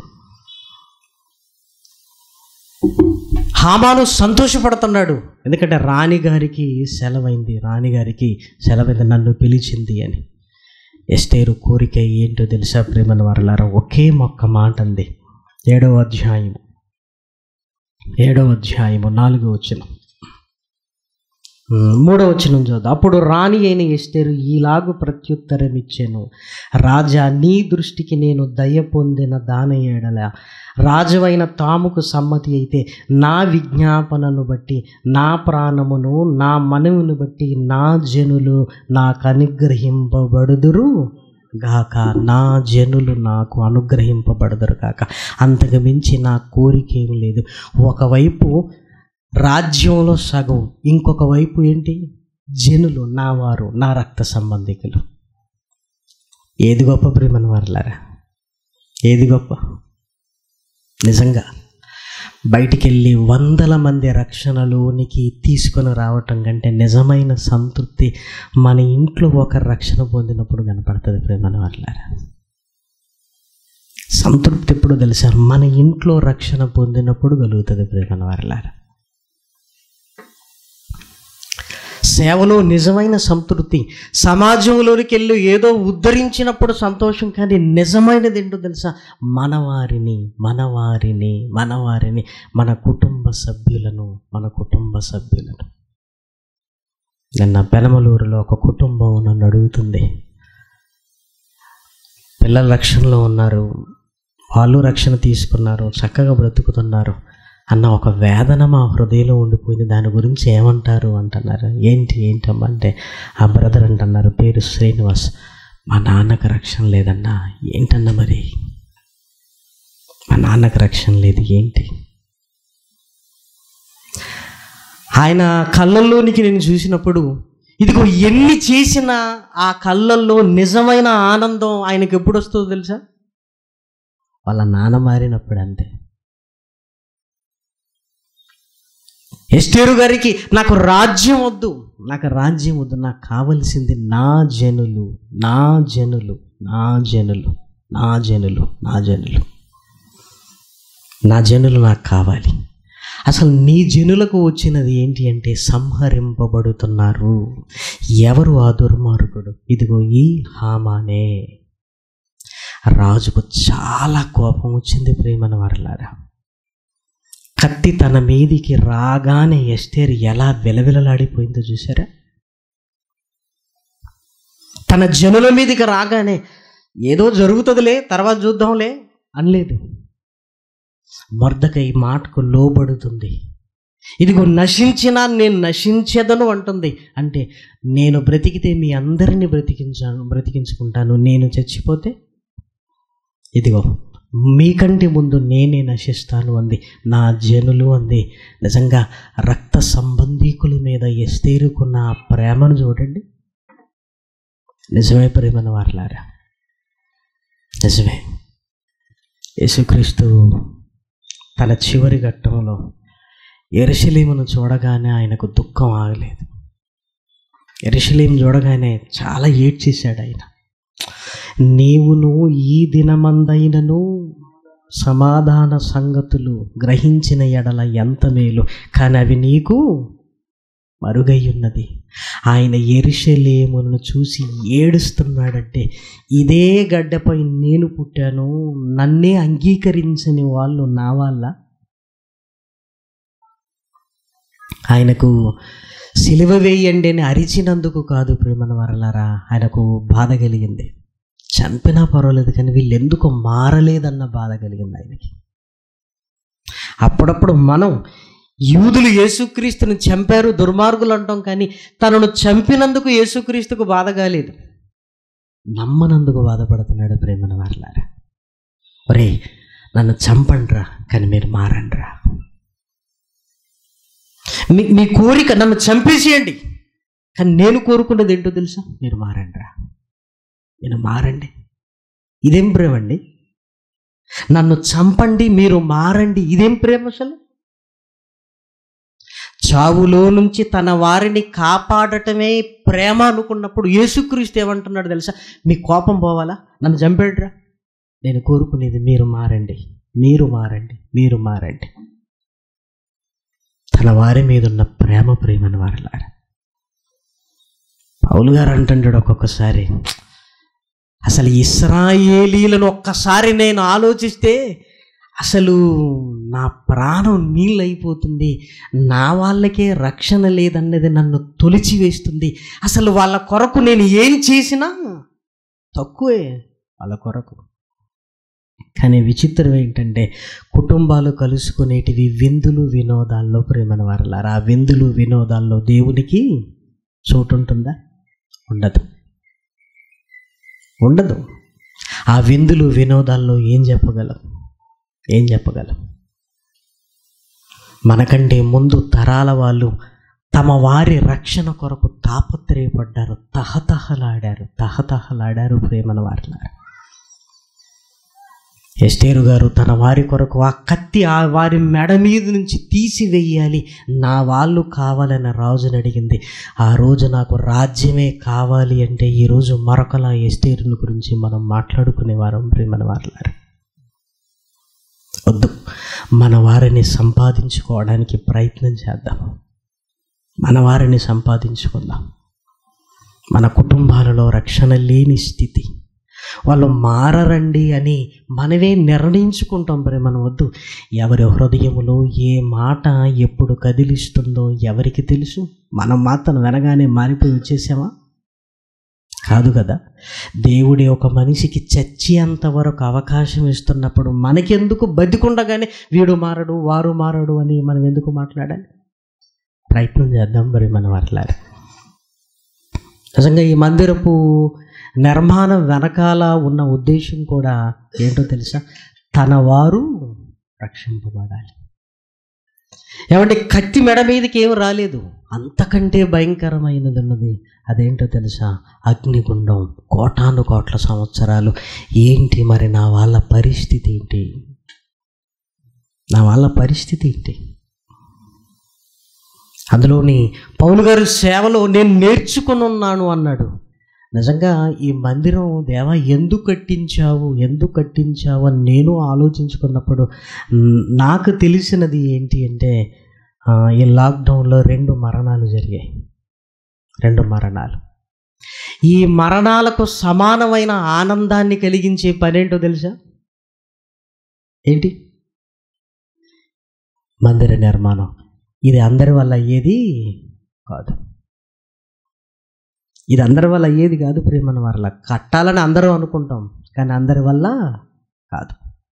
హామాను సంతోషపడుతున్నాడు ఎందుకంటే రాణిగారికి సెలవైంది రాణిగారికి సెలవైంది నన్ను పిలిచింది అని ఎస్టేరు కోరిక ఏంటో తెలుసా ప్రేమను వరలారా ఒకే మొక్క మాట అంది ఏడవ అధ్యాయము ఏడవ అధ్యాయము నాలుగో వచ్చిన ఉమ్, మూడవ వచనం చూద్దాం అప్పుడు రాణి అయిన ఎస్టేరు ఈలాగు ప్రత్యుత్తరం ఇచ్చాను రాజా నీ దృష్టికి నేను దయ పొందిన దాన ఏడల రాజువైన తాముకు సమ్మతి అయితే నా విజ్ఞాపనను బట్టి నా ప్రాణమును నా మనవును బట్టి నా జనులు నాకు అనుగ్రహింపబడుదురు గాక నా జనులు నాకు అనుగ్రహింపబడదురు గాక అంతకు మించి నా కోరిక ఏమి లేదు ఒకవైపు రాజ్యంలో సగం ఇంకొక వైపు ఏంటి జనులు నా వారు నా రక్త సంబంధికులు ఏది గొప్ప ప్రేమను వారులారా ఏది గొప్ప నిజంగా బయటికి వెళ్ళి వందల మంది రక్షణలోనికి తీసుకొని రావటం కంటే నిజమైన సంతృప్తి మన ఇంట్లో ఒక రక్షణ పొందినప్పుడు కనపడుతుంది ప్రేమను వారులారా సంతృప్తి ఎప్పుడు తెలుసా మన ఇంట్లో రక్షణ పొందినప్పుడు కలుగుతుంది ప్రేమను వారులారా సేవలో నిజమైన సంతృప్తి సమాజంలోనికి వెళ్ళి ఏదో ఉద్ధరించినప్పుడు సంతోషం కానీ నిజమైనది ఏంటో తెలుసా మనవారిని మనవారిని మనవారిని మన కుటుంబ సభ్యులను మన కుటుంబ సభ్యులను నిన్న పెనమలూరులో ఒక కుటుంబం నన్ను అడుగుతుంది పిల్లల రక్షణలో ఉన్నారు వాళ్ళు రక్షణ తీసుకున్నారు చక్కగా బ్రతుకుతున్నారు అన్న ఒక వేదన మా హృదయంలో ఉండిపోయింది దాని గురించి ఏమంటారు అంటున్నారు ఏంటి ఏంటమ్మా అంటే ఆ బ్రదర్ అంటున్నారు పేరు శ్రీనివాస్ మా నాన్నకు రక్షణ లేదన్నా ఏంటన్నా మరి మా నాన్నకు రక్షణ లేదు ఏంటి ఆయన కళ్ళల్లోనికి నేను చూసినప్పుడు ఇదిగో ఎన్ని చేసినా ఆ కళ్ళల్లో నిజమైన ఆనందం ఆయనకి ఎప్పుడు వస్తుందో తెలుసా వాళ్ళ నాన్న మారినప్పుడు అంతే ఎస్టేరు గారికి నాకు రాజ్యం వద్దు నాకు రాజ్యం వద్దు నాకు కావలసింది నా జనులు నా జనులు నా జనులు నా జనులు నా జనులు నా జనులు నాకు కావాలి అసలు నీ జనులకు వచ్చినది ఏంటి అంటే సంహరింపబడుతున్నారు ఎవరు ఆ దుర్మార్గుడు ఇదిగో ఈ హామానే రాజుకు చాలా కోపం వచ్చింది ప్రేమన వారలారా కత్తి తన మీదికి రాగానే ఎస్టేర్ ఎలా విలవిలలాడిపోయిందో చూసారా తన జనుల మీదికి రాగానే ఏదో జరుగుతుందిలే తర్వాత చూద్దాంలే అనలేదు మర్దకై మాటకు లోబడుతుంది ఇదిగో నశించినా నేను నశించదను అంటుంది అంటే నేను బ్రతికితే మీ అందరినీ బ్రతికించాను బ్రతికించుకుంటాను నేను చచ్చిపోతే ఇదిగో మీకంటే ముందు నేనే నశిస్తాను అంది నా జనులు అంది నిజంగా రక్త సంబంధీకుల మీద ఎస్తేరుకున్న ఆ ప్రేమను చూడండి నిజమే ప్రేమన వారలారా నిజమే యేసుక్రీస్తు తన చివరి ఘట్టంలో ఎరుశలేమును చూడగానే ఆయనకు దుఃఖం ఆగలేదు ఎరుశలేం చూడగానే చాలా ఏడ్చేశాడు ఆయన నీవును ఈ దినమందైనను సమాధాన సంగతులు గ్రహించిన ఎడల ఎంత మేలు కానీ అవి నీకు మరుగై ఉన్నది ఆయన ఎరుషలేమును చూసి ఏడుస్తున్నాడంటే ఇదే గడ్డపై నేను పుట్టాను నన్నే అంగీకరించని వాళ్ళు నా వాళ్ళ ఆయనకు సిలువ వేయండి అని అరిచినందుకు కాదు ప్రేమన వరలారా ఆయనకు బాధ కలిగింది చంపినా పర్వాలేదు కానీ వీళ్ళు ఎందుకు మారలేదన్న బాధ కలిగింది ఆయనకి అప్పుడప్పుడు మనం యూదులు యేసుక్రీస్తుని చంపారు దుర్మార్గులు అంటాం కానీ తనను చంపినందుకు యేసుక్రీస్తుకు బాధ కాలేదు నమ్మనందుకు బాధపడుతున్నాడు ప్రేమన వారలారా ఒరే నన్ను చంపండ్రా కానీ మీరు మారండ్రా మీ మీ కోరిక నన్ను చంపేసేయండి కానీ నేను కోరుకున్నది ఏంటో తెలుసా మీరు మారండ్రా నేను మారండి ఇదేం ప్రేమ అండి నన్ను చంపండి మీరు మారండి ఇదేం ప్రేమ అసలు చావులో నుంచి తన వారిని కాపాడటమే ప్రేమ అనుకున్నప్పుడు యేసుక్రీస్తు ఏమంటున్నాడు తెలుసా మీ కోపం పోవాలా నన్ను చంపేడ్రా నేను కోరుకునేది మీరు మారండి మీరు మారండి మీరు మారండి తన వారి మీద ఉన్న ప్రేమ ప్రేమను వారలారా పౌలు గారు అంటుంటాడు ఒక్కొక్కసారి అసలు ఇస్రాయేలీలను ఒక్కసారి నేను ఆలోచిస్తే అసలు నా ప్రాణం నీళ్ళైపోతుంది నా వాళ్ళకే రక్షణ లేదన్నది నన్ను తొలిచివేస్తుంది అసలు వాళ్ళ కొరకు నేను ఏం చేసినా తక్కువే వాళ్ళ కొరకు కానీ విచిత్రం ఏంటంటే కుటుంబాలు కలుసుకునేటివి విందులు వినోదాల్లో ప్రేమన వారలారా ఆ విందులు వినోదాల్లో దేవునికి చోటు ఉంటుందా ఉండదు ఉండదు ఆ విందులు వినోదాల్లో ఏం చెప్పగలం ఏం చెప్పగలం మనకంటే ముందు తరాల వాళ్ళు తమ వారి రక్షణ కొరకు తాపత్రయపడ్డారు తహతహలాడారు తహతహలాడారు ప్రేమన వారిలారు ఎస్టేరు గారు తన వారి కొరకు ఆ కత్తి ఆ వారి మెడ మీద నుంచి తీసివేయాలి నా వాళ్ళు కావాలని రాజుని అడిగింది ఆ రోజు నాకు రాజ్యమే కావాలి అంటే ఈరోజు మరొకలా ఎస్టేరుల గురించి మనం మాట్లాడుకునే వారం ప్రేమన వారులారు వద్దు మన వారిని సంపాదించుకోవడానికి ప్రయత్నం చేద్దాం మన వారిని సంపాదించుకుందాం మన కుటుంబాలలో రక్షణ లేని స్థితి వాళ్ళు మారరండి అని మనమే నిర్ణయించుకుంటాం మరి మనం వద్దు ఎవరి హృదయములో ఏ మాట ఎప్పుడు కదిలిస్తుందో ఎవరికి తెలుసు మనం మాత్రం వినగానే మారిపోయి వచ్చేసామా కాదు కదా దేవుడి ఒక మనిషికి చచ్చేంత వరకు అవకాశం ఇస్తున్నప్పుడు మనకెందుకు బతికుండగానే వీడు మారడు వారు మారడు అని మనం ఎందుకు మాట్లాడాలి ప్రయత్నం చేద్దాం మరి మనం అట్లాగా నిజంగా ఈ మందిరపు నిర్మాణం వెనకాల ఉన్న ఉద్దేశం కూడా ఏంటో తెలుసా తన వారు రక్షింపబడాలి ఏమంటే కత్తి మెడ మీదకి ఏం రాలేదు అంతకంటే భయంకరమైనది ఉన్నది అదేంటో తెలుసా అగ్నిగుండం కోటాను కోట్ల సంవత్సరాలు ఏంటి మరి నా వాళ్ళ పరిస్థితి ఏంటి నా వాళ్ళ పరిస్థితి ఏంటి అందులోని పౌలు గారి సేవలో నేను నేర్చుకుని ఉన్నాను అన్నాడు నిజంగా ఈ మందిరం దేవా ఎందుకు కట్టించావు ఎందుకు కట్టించావు అని నేను ఆలోచించుకున్నప్పుడు మ్, నాకు తెలిసినది ఏంటి అంటే ఆ, ఈ లాక్డౌన్లో రెండు మరణాలు జరిగాయి రెండు మరణాలు ఈ మరణాలకు సమానమైన ఆనందాన్ని కలిగించే పనేంటో తెలుసా ఏంటి మందిర నిర్మాణం ఇది అందరి వల్ల అయ్యేది కాదు ఇది అందరి వల్ల అయ్యేది కాదు ప్రేమన వల్ల కట్టాలని అందరూ అనుకుంటాం కానీ అందరి వల్ల కాదు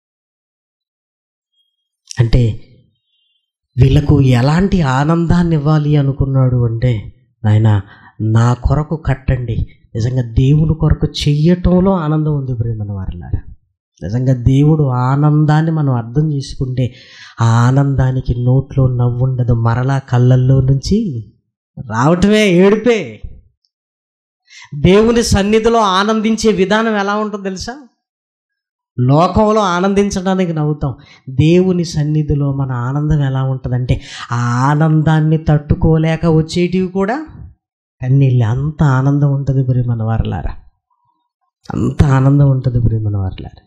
అంటే వీళ్ళకు ఎలాంటి ఆనందాన్ని ఇవ్వాలి అనుకున్నాడు అంటే నాయన నా కొరకు కట్టండి నిజంగా దేవుని కొరకు చెయ్యటంలో ఆనందం ఉంది ప్రేమన వారిలారా నిజంగా దేవుడు ఆనందాన్ని మనం అర్థం చేసుకుంటే ఆ ఆనందానికి నోట్లో నవ్వుండదు మరలా కళ్ళల్లో నుంచి రావటమే ఏడుపే దేవుని సన్నిధిలో ఆనందించే విధానం ఎలా ఉంటుందో తెలుసా లోకంలో ఆనందించడానికి నవ్వుతాం దేవుని సన్నిధిలో మన ఆనందం ఎలా ఉంటుందంటే ఆ ఆనందాన్ని తట్టుకోలేక వచ్చేటివి కూడా కన్నీళ్ళు అంత ఆనందం ఉంటుంది మరి మన వారలారా అంత ఆనందం ఉంటుంది మరి మన వారలారా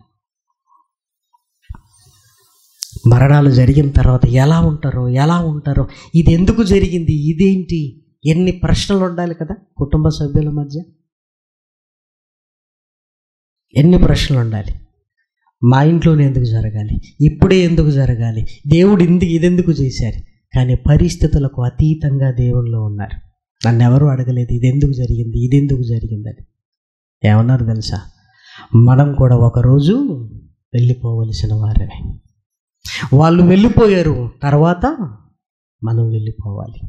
మరణాలు జరిగిన తర్వాత ఎలా ఉంటారో ఎలా ఉంటారో ఇది ఎందుకు జరిగింది ఇదేంటి ఎన్ని ప్రశ్నలు ఉండాలి కదా కుటుంబ సభ్యుల మధ్య ఎన్ని ప్రశ్నలు ఉండాలి మా ఇంట్లోనే ఎందుకు జరగాలి ఇప్పుడే ఎందుకు జరగాలి దేవుడు ఇందుకు ఇదెందుకు చేశారు కానీ పరిస్థితులకు అతీతంగా దేవుళ్ళు ఉన్నారు నన్ను ఎవరు అడగలేదు ఇది ఎందుకు జరిగింది ఇది ఎందుకు జరిగిందని ఏమన్నారు తెలుసా మనం కూడా ఒకరోజు వెళ్ళిపోవలసిన వారమే వాళ్ళు వెళ్ళిపోయారు తర్వాత మనం వెళ్ళిపోవాలి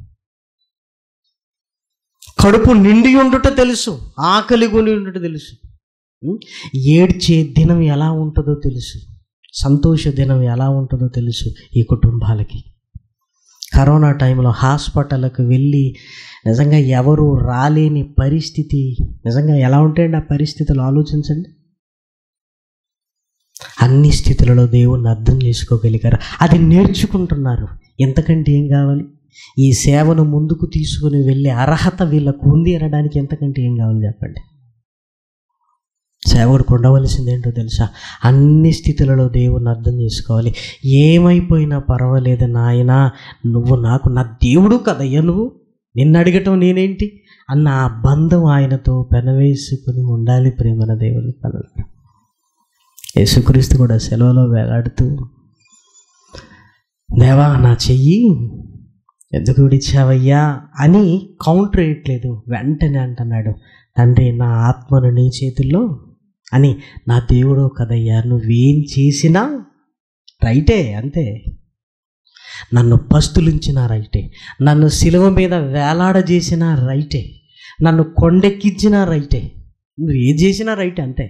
కడుపు నిండి ఉండుట తెలుసు ఆకలి కొని ఉండుట తెలుసు ఉం? ఏడ్చే దినం ఎలా ఉంటుందో తెలుసు సంతోష దినం ఎలా ఉంటుందో తెలుసు ఈ కుటుంబాలకి కరోనా టైంలో హాస్పిటల్కి వెళ్ళి నిజంగా ఎవరు రాలేని పరిస్థితి నిజంగా ఎలా ఉంటాయండి ఆ పరిస్థితులు ఆలోచించండి అన్ని స్థితులలో దేవుణ్ణి అర్థం చేసుకోగలిగారు అది నేర్చుకుంటున్నారు ఎంతకంటే ఏం కావాలి ఈ సేవను ముందుకు తీసుకుని వెళ్ళే అర్హత వీళ్ళకు ఉంది అనడానికి ఎంతకంటే ఏం కావాలి చెప్పండి సేవకుడికి ఉండవలసింది ఏంటో తెలుసా అన్ని స్థితులలో దేవుణ్ణి అర్థం చేసుకోవాలి ఏమైపోయినా పర్వాలేదు నాయనా నువ్వు నాకు నా దేవుడు కదయ్యా నువ్వు నిన్ను అడగటం నేనేంటి అన్న ఆ బంధం ఆయనతో పెనవేసుకుని ఉండాలి ప్రేమన దేవుని పనులు యేసుక్రీస్తు కూడా సెలవులో వేలాడుతూ దేవా నా చెయ్యి ఎందుకు విడిచావయ్యా అని కౌంటర్ వేయట్లేదు వెంటనే అంటున్నాడు తండ్రి నా ఆత్మను నీ చేతుల్లో అని నా దేవుడు కదయ్యా నువ్వేం చేసినా రైటే అంతే నన్ను పస్తులుంచిన రైటే నన్ను శిలువ మీద వేలాడజేసిన రైటే నన్ను కొండెక్కించిన రైటే నువ్వు ఏది చేసినా రైటే అంతే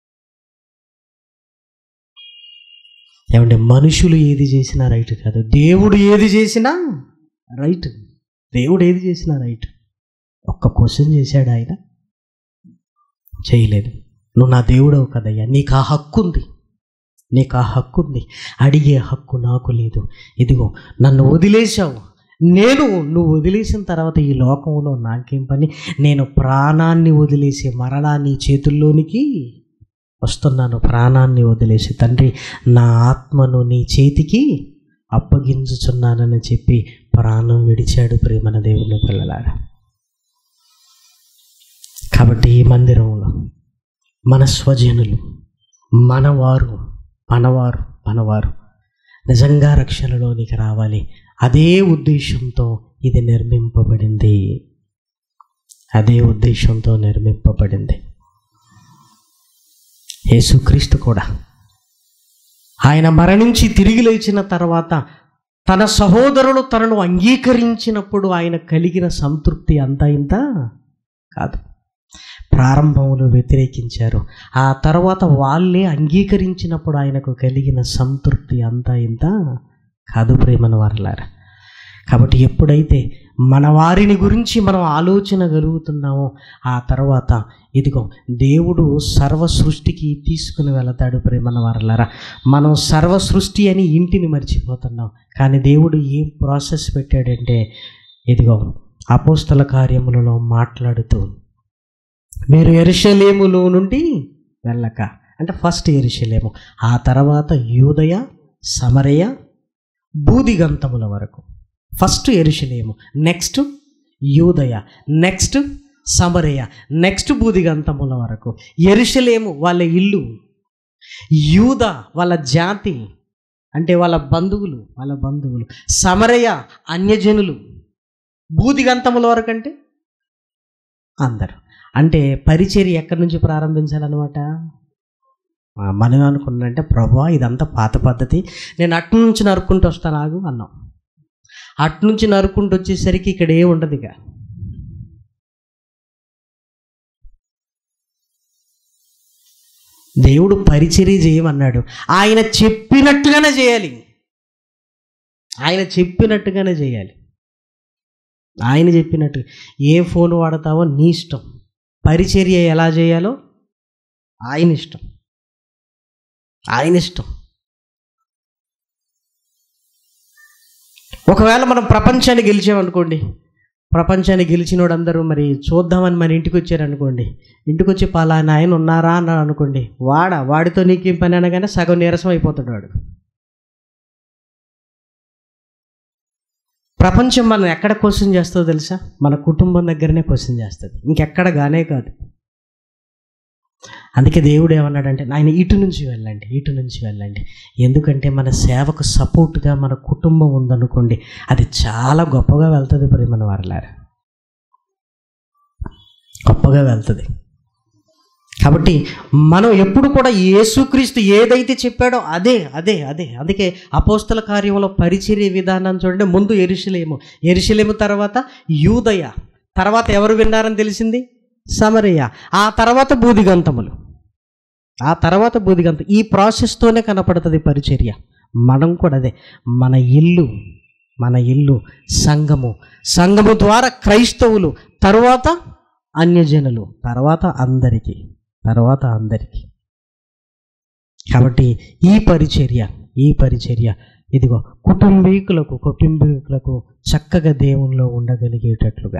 ఏమంటే మనుషులు ఏది చేసినా రైట్ కాదు దేవుడు ఏది చేసినా రైట్ దేవుడు ఏది చేసినా రైట్ ఒక్క క్వశ్చన్ చేశాడు ఆయన చేయలేదు నువ్వు నా దేవుడవు కదయ్యా నీకు ఆ హక్కు ఉంది నీకు ఆ హక్కు ఉంది అడిగే హక్కు నాకు లేదు ఇదిగో నన్ను వదిలేశావు నేను నువ్వు వదిలేసిన తర్వాత ఈ లోకంలో నాకేం పని నేను ప్రాణాన్ని వదిలేసి మరణాన్ని చేతుల్లోనికి వస్తున్నాను ప్రాణాన్ని వదిలేసి తండ్రి నా ఆత్మను నీ చేతికి అప్పగించుచున్నానని చెప్పి ప్రాణం విడిచాడు ప్రేమన దేవుని పిల్లలారా కాబట్టి ఈ మందిరంలో మన స్వజనులు మనవారు మనవారు మనవారు నిజంగా రక్షణలోనికి రావాలి అదే ఉద్దేశంతో ఇది నిర్మింపబడింది అదే ఉద్దేశంతో నిర్మింపబడింది యేసుక్రీస్తు కూడా ఆయన మరణించి తిరిగి లేచిన తర్వాత తన సహోదరులు తనను అంగీకరించినప్పుడు ఆయన కలిగిన సంతృప్తి అంతా ఇంత కాదు ప్రారంభంలో వ్యతిరేకించారు ఆ తర్వాత వాళ్ళే అంగీకరించినప్పుడు ఆయనకు కలిగిన సంతృప్తి అంతా ఇంత కాదు ప్రేమన వారలారా కాబట్టి ఎప్పుడైతే మన వారిని గురించి మనం ఆలోచన కలుగుతున్నామో ఆ తర్వాత ఇదిగో దేవుడు సర్వ సృష్టికి తీసుకుని వెళతాడు ప్రేమన వారలారా మనం సర్వ సృష్టి అని ఇంటిని మర్చిపోతున్నాం కానీ దేవుడు ఏం ప్రాసెస్ పెట్టాడంటే ఇదిగో అపోస్తల కార్యములలో మాట్లాడుతూ మీరు ఎరుషలేములో నుండి వెళ్ళక అంటే ఫస్ట్ ఎరుషలేము ఆ తర్వాత యూదయ సమరయ బూదిగంతముల వరకు ఫస్ట్ ఎరుషలేము నెక్స్ట్ యూదయ నెక్స్ట్ సమరయ నెక్స్ట్ బూదిగంతముల వరకు ఎరుషలేము వాళ్ళ ఇల్లు యూద వాళ్ళ జాతి అంటే వాళ్ళ బంధువులు వాళ్ళ బంధువులు సమరయ అన్యజనులు బూదిగంతముల వరకు అంటే అందరు అంటే పరిచర్య ఎక్కడి నుంచి ప్రారంభించాలన్నమాట ఆ, మనం అనుకున్నంటే ప్రభా ఇదంతా పాత పద్ధతి నేను అటు నుంచి నరుక్కుంటూ వస్తాను ఆగు అన్నాం అటు నుంచి నరుక్కుంటూ వచ్చేసరికి ఇక్కడ ఏ ఉండదు ఇక దేవుడు పరిచర్య చేయమన్నాడు ఆయన చెప్పినట్టుగానే చేయాలి ఆయన చెప్పినట్టుగానే చేయాలి ఆయన చెప్పినట్టు ఏ ఫోన్ వాడతావో నీ ఇష్టం పరిచర్య ఎలా చేయాలో ఆయన ఇష్టం ఆయన ఇష్టం ఒకవేళ మనం ప్రపంచాన్ని గెలిచామనుకోండి ప్రపంచాన్ని గెలిచినోడు అందరూ మరి చూద్దామని మన ఇంటికి వచ్చారనుకోండి ఇంటికి వచ్చి పలానా ఆయన ఉన్నారా అన్నాడు అనుకోండి వాడా వాడితో నీకేం పని అనగానే సగం నీరసం అయిపోతాడు వాడు ప్రపంచం మనం ఎక్కడ క్వశ్చన్ చేస్తుందో తెలుసా మన కుటుంబం దగ్గరనే క్వశ్చన్ చేస్తుంది ఇంకెక్కడ గానే కాదు అందుకే దేవుడు ఏమన్నాడంటే ఆయన ఇటు నుంచి వెళ్ళండి ఇటు నుంచి వెళ్ళండి ఎందుకంటే మన సేవకు సపోర్ట్గా మన కుటుంబం ఉందనుకోండి అది చాలా గొప్పగా వెళ్తుంది మరి మన వారలారా గొప్పగా వెళ్తుంది కాబట్టి మనం ఎప్పుడు కూడా యేసుక్రీస్తు ఏదైతే చెప్పాడో అదే అదే అదే అందుకే అపోస్తల కార్యంలో పరిచర్య విధానం చూడండి ముందు ఎరుషలేము ఎరుషలేము తర్వాత యూదయ తర్వాత ఎవరు విన్నారని తెలిసింది సమరయ్య ఆ తర్వాత బూదిగంతములు ఆ తర్వాత బూదిగంతం ఈ ప్రాసెస్తోనే కనపడుతుంది పరిచర్య మనం కూడా అదే మన ఇల్లు మన ఇల్లు సంఘము సంఘము ద్వారా క్రైస్తవులు తరువాత అన్యజనులు తర్వాత అందరికీ తర్వాత అందరికీ కాబట్టి ఈ పరిచర్య ఈ పరిచర్య ఇదిగో కుటుంబీకులకు కుటుంబీకులకు చక్కగా దేవునిలో ఉండగలిగేటట్లుగా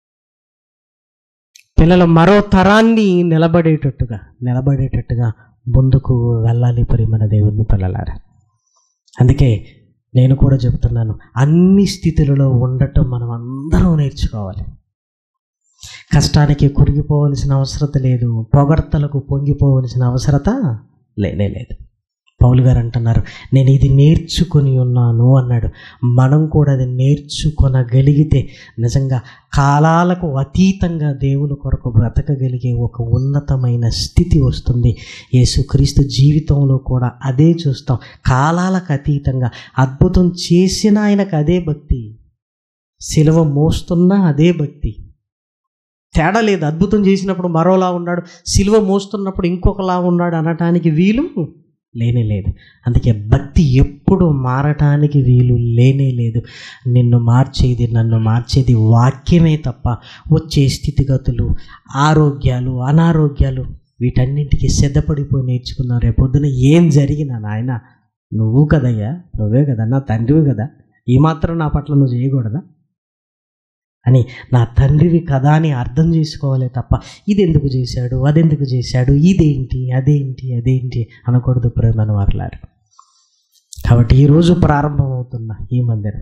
పిల్లల మరో తరాన్ని నిలబడేటట్టుగా నిలబడేటట్టుగా ముందుకు వెళ్ళాలి పరిమణ దేవుని పిల్లలారా అందుకే నేను కూడా చెబుతున్నాను అన్ని స్థితులలో ఉండటం మనం అందరం నేర్చుకోవాలి కష్టానికి కురిగిపోవలసిన అవసరత లేదు పొగడ్తలకు పొంగిపోవలసిన అవసరత లేనే లేదు పౌలు గారు అంటున్నారు నేను ఇది నేర్చుకొని ఉన్నాను అన్నాడు మనం కూడా అది నేర్చుకొనగలిగితే నిజంగా కాలాలకు అతీతంగా దేవుని కొరకు బ్రతకగలిగే ఒక ఉన్నతమైన స్థితి వస్తుంది యేసుక్రీస్తు జీవితంలో కూడా అదే చూస్తాం కాలాలకు అతీతంగా అద్భుతం చేసిన ఆయనకు అదే భక్తి శిలువ మోస్తున్నా అదే భక్తి తేడా లేదు అద్భుతం చేసినప్పుడు మరోలా ఉన్నాడు సిలువ మోస్తున్నప్పుడు ఇంకొకలా ఉన్నాడు అనటానికి వీలు లేనే లేదు అందుకే భక్తి ఎప్పుడు మారటానికి వీలు లేనే లేదు నిన్ను మార్చేది నన్ను మార్చేది వాక్యమే తప్ప వచ్చే స్థితిగతులు ఆరోగ్యాలు అనారోగ్యాలు వీటన్నింటికి సిద్ధపడిపోయి నేర్చుకున్నావు రేపొద్దున ఏం జరిగినా నాయన నువ్వు కదయ్యా నువ్వే కదా నా తండ్రివి కదా ఈ మాత్రం నా పట్ల నువ్వు చేయకూడదా అని నా తండ్రివి కదా అని అర్థం చేసుకోవాలి తప్ప ఇది ఎందుకు చేశాడు అదెందుకు చేశాడు ఇదేంటి అదేంటి అదేంటి అనకూడదు ప్రేమను వారలారు కాబట్టి ఈరోజు ప్రారంభమవుతున్న ఈ మందిరం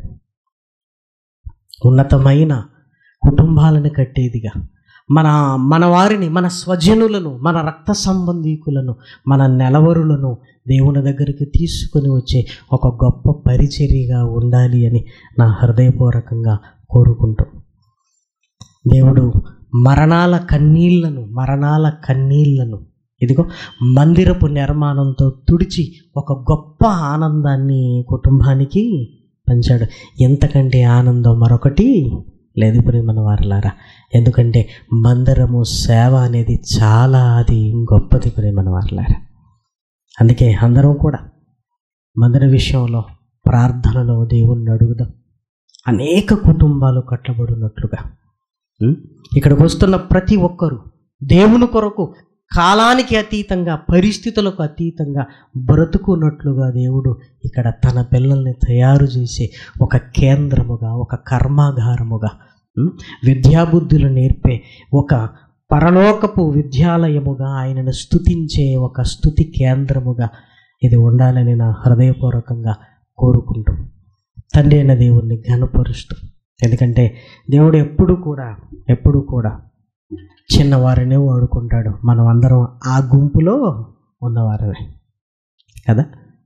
ఉన్నతమైన కుటుంబాలను కట్టేదిగా మన మన వారిని మన స్వజనులను మన రక్త సంబంధీకులను మన నెలవరులను దేవుని దగ్గరికి తీసుకుని వచ్చే ఒక గొప్ప పరిచర్యగా ఉండాలి అని నా హృదయపూర్వకంగా కోరుకుంటూ దేవుడు మరణాల కన్నీళ్లను మరణాల కన్నీళ్లను ఇదిగో మందిరపు నిర్మాణంతో తుడిచి ఒక గొప్ప ఆనందాన్ని కుటుంబానికి పంచాడు ఎంతకంటే ఆనందం మరొకటి లేదు ప్రియమన వారలారా ఎందుకంటే మందిరము సేవ అనేది చాలా అది గొప్పది ప్రియమన వారలారా అందుకే అందరం కూడా మందిర విషయంలో ప్రార్థనలో దేవుణ్ణి అడుగుదాం అనేక కుటుంబాలు కట్టబడినట్లుగా ఉం? ఇక్కడికి వస్తున్న ప్రతి ఒక్కరూ దేవుని కొరకు కాలానికి అతీతంగా పరిస్థితులకు అతీతంగా బ్రతుకున్నట్లుగా దేవుడు ఇక్కడ తన పిల్లల్ని తయారు చేసే ఒక కేంద్రముగా ఒక కర్మాగారముగా ఉం? విద్యాబుద్ధులు నేర్పే ఒక పరలోకపు విద్యాలయముగా ఆయనను స్తుతించే ఒక స్తుతి కేంద్రముగా ఇది ఉండాలని నా హృదయపూర్వకంగా కోరుకుంటూ తండ్రి అయిన దేవుణ్ణి ఘనపరుస్తూ ఎందుకంటే దేవుడు ఎప్పుడు కూడా ఎప్పుడు కూడా చిన్నవారినే వాడుకుంటాడు మనం అందరం ఆ గుంపులో ఉన్నవారమే కదా